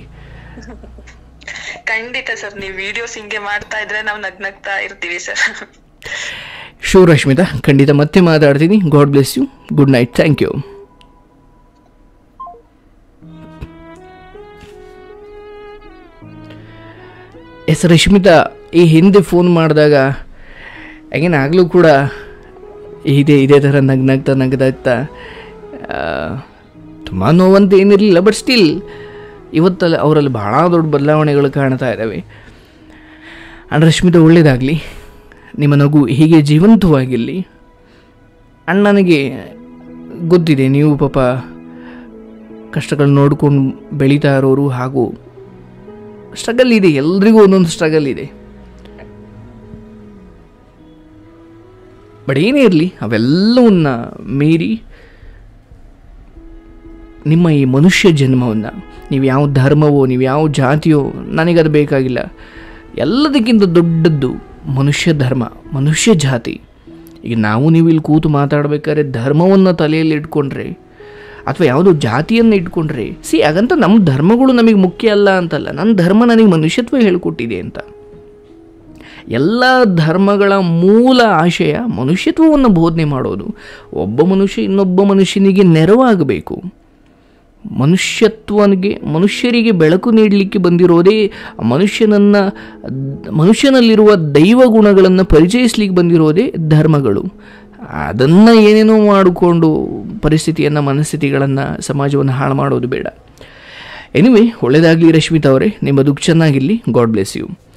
A: ಖಂಡಿತ ಸರ್ ನೀವ್ ವಿಡಿಯೋಸ್ ಹಿಂಗೆ ಮಾಡ್ತಾ ಇದ್ರೆ ನಾವ್ ನಗ್ನಗ್ತಾ ಇರ್ತೀವಿ ಸರ್
B: ಶೋ ರಶ್ಮಿತಾ ಖಂಡಿತ ಮತ್ತೆ ಮಾತಾಡ್ತೀನಿ God bless you good night thank you yes Rashmita ಈ ಹಿಂದೆ ಫೋನ್ ಮಾಡಿದಾಗ again ಆಗಲೂ ಕೂಡ ಇದೇ ಇದೇ ಥರ ನಗ್ ನಗ್ತಾ ನಗ್ದಾಗ್ತಾ ತುಂಬ ನೋವಂತ ಏನಿರಲಿಲ್ಲ ಬಟ್ ಸ್ಟಿಲ್ ಇವತ್ತಲ್ಲಿ ಅವರಲ್ಲಿ ಭಾಳ ದೊಡ್ಡ ಬದಲಾವಣೆಗಳು ಕಾಣ್ತಾ ಇದ್ದಾವೆ ಆ್ಯಂಡ್ ರಶ್ಮಿತಾ ಒಳ್ಳೆಯದಾಗಲಿ ನಿಮ್ಮ ನಗು ಹೀಗೆ ಜೀವಂತವಾಗಿರಲಿ ಆ್ಯಂಡ್ ನನಗೆ ಗೊತ್ತಿದೆ ನೀವು ಪಾಪ ಕಷ್ಟಗಳನ್ನ ನೋಡ್ಕೊಂಡು ಬೆಳೀತಾ ಇರೋರು ಹಾಗೂ ಸ್ಟ್ರಗಲ್ ಇದೆ ಎಲ್ರಿಗೂ ಒಂದೊಂದು ಸ್ಟ್ರಗಲ್ ಇದೆ ಬಟ್ ಏನೇ ಇರಲಿ ಅವೆಲ್ಲವನ್ನ ಮೀರಿ ನಿಮ್ಮ ಈ ಮನುಷ್ಯ ಜನ್ಮವನ್ನು ನೀವು ಯಾವ ಧರ್ಮವೋ ನೀವು ಯಾವ ಜಾತಿಯೋ ನನಗದು ಬೇಕಾಗಿಲ್ಲ ಎಲ್ಲದಕ್ಕಿಂತ ದೊಡ್ಡದ್ದು ಮನುಷ್ಯ ಧರ್ಮ ಮನುಷ್ಯ ಜಾತಿ ಈಗ ನಾವು ನೀವು ಇಲ್ಲಿ ಕೂತು ಮಾತಾಡಬೇಕಾದ್ರೆ ಧರ್ಮವನ್ನು ತಲೆಯಲ್ಲಿ ಇಟ್ಕೊಂಡ್ರೆ ಅಥವಾ ಯಾವುದೋ ಜಾತಿಯನ್ನು ಇಟ್ಕೊಂಡ್ರೆ ಸಿ ಹಾಗಂತ ನಮ್ಮ ಧರ್ಮಗಳು ನಮಗೆ ಮುಖ್ಯ ಅಲ್ಲ ಅಂತಲ್ಲ ನನ್ನ ಧರ್ಮ ನನಗೆ ಮನುಷ್ಯತ್ವ ಹೇಳಿಕೊಟ್ಟಿದೆ ಅಂತ ಎಲ್ಲ ಧರ್ಮಗಳ ಮೂಲ ಆಶಯ ಮನುಷ್ಯತ್ವವನ್ನು ಬೋಧನೆ ಮಾಡೋದು ಒಬ್ಬ ಮನುಷ್ಯ ಇನ್ನೊಬ್ಬ ಮನುಷ್ಯನಿಗೆ ನೆರವಾಗಬೇಕು ಮನುಷ್ಯತ್ವನಿಗೆ ಮನುಷ್ಯರಿಗೆ ಬೆಳಕು ನೀಡಲಿಕ್ಕೆ ಬಂದಿರೋದೇ ಮನುಷ್ಯನನ್ನು ಮನುಷ್ಯನಲ್ಲಿರುವ ದೈವ ಗುಣಗಳನ್ನು ಪರಿಚಯಿಸ್ಲಿಕ್ಕೆ ಬಂದಿರೋದೇ ಧರ್ಮಗಳು ಅದನ್ನು ಏನೇನೋ ಮಾಡಿಕೊಂಡು ಪರಿಸ್ಥಿತಿಯನ್ನು ಮನಸ್ಥಿತಿಗಳನ್ನು ಸಮಾಜವನ್ನು ಹಾಳು ಮಾಡೋದು ಬೇಡ ಎನಿವೆ ಒಳ್ಳೆಯದಾಗಲಿ ರಶ್ಮಿತಾ ಅವರೇ ನಿಮ್ಮ ಬದುಕು ಚೆನ್ನಾಗಿರಲಿ ಗಾಡ್ ಬ್ಲೆಸ್ ಯು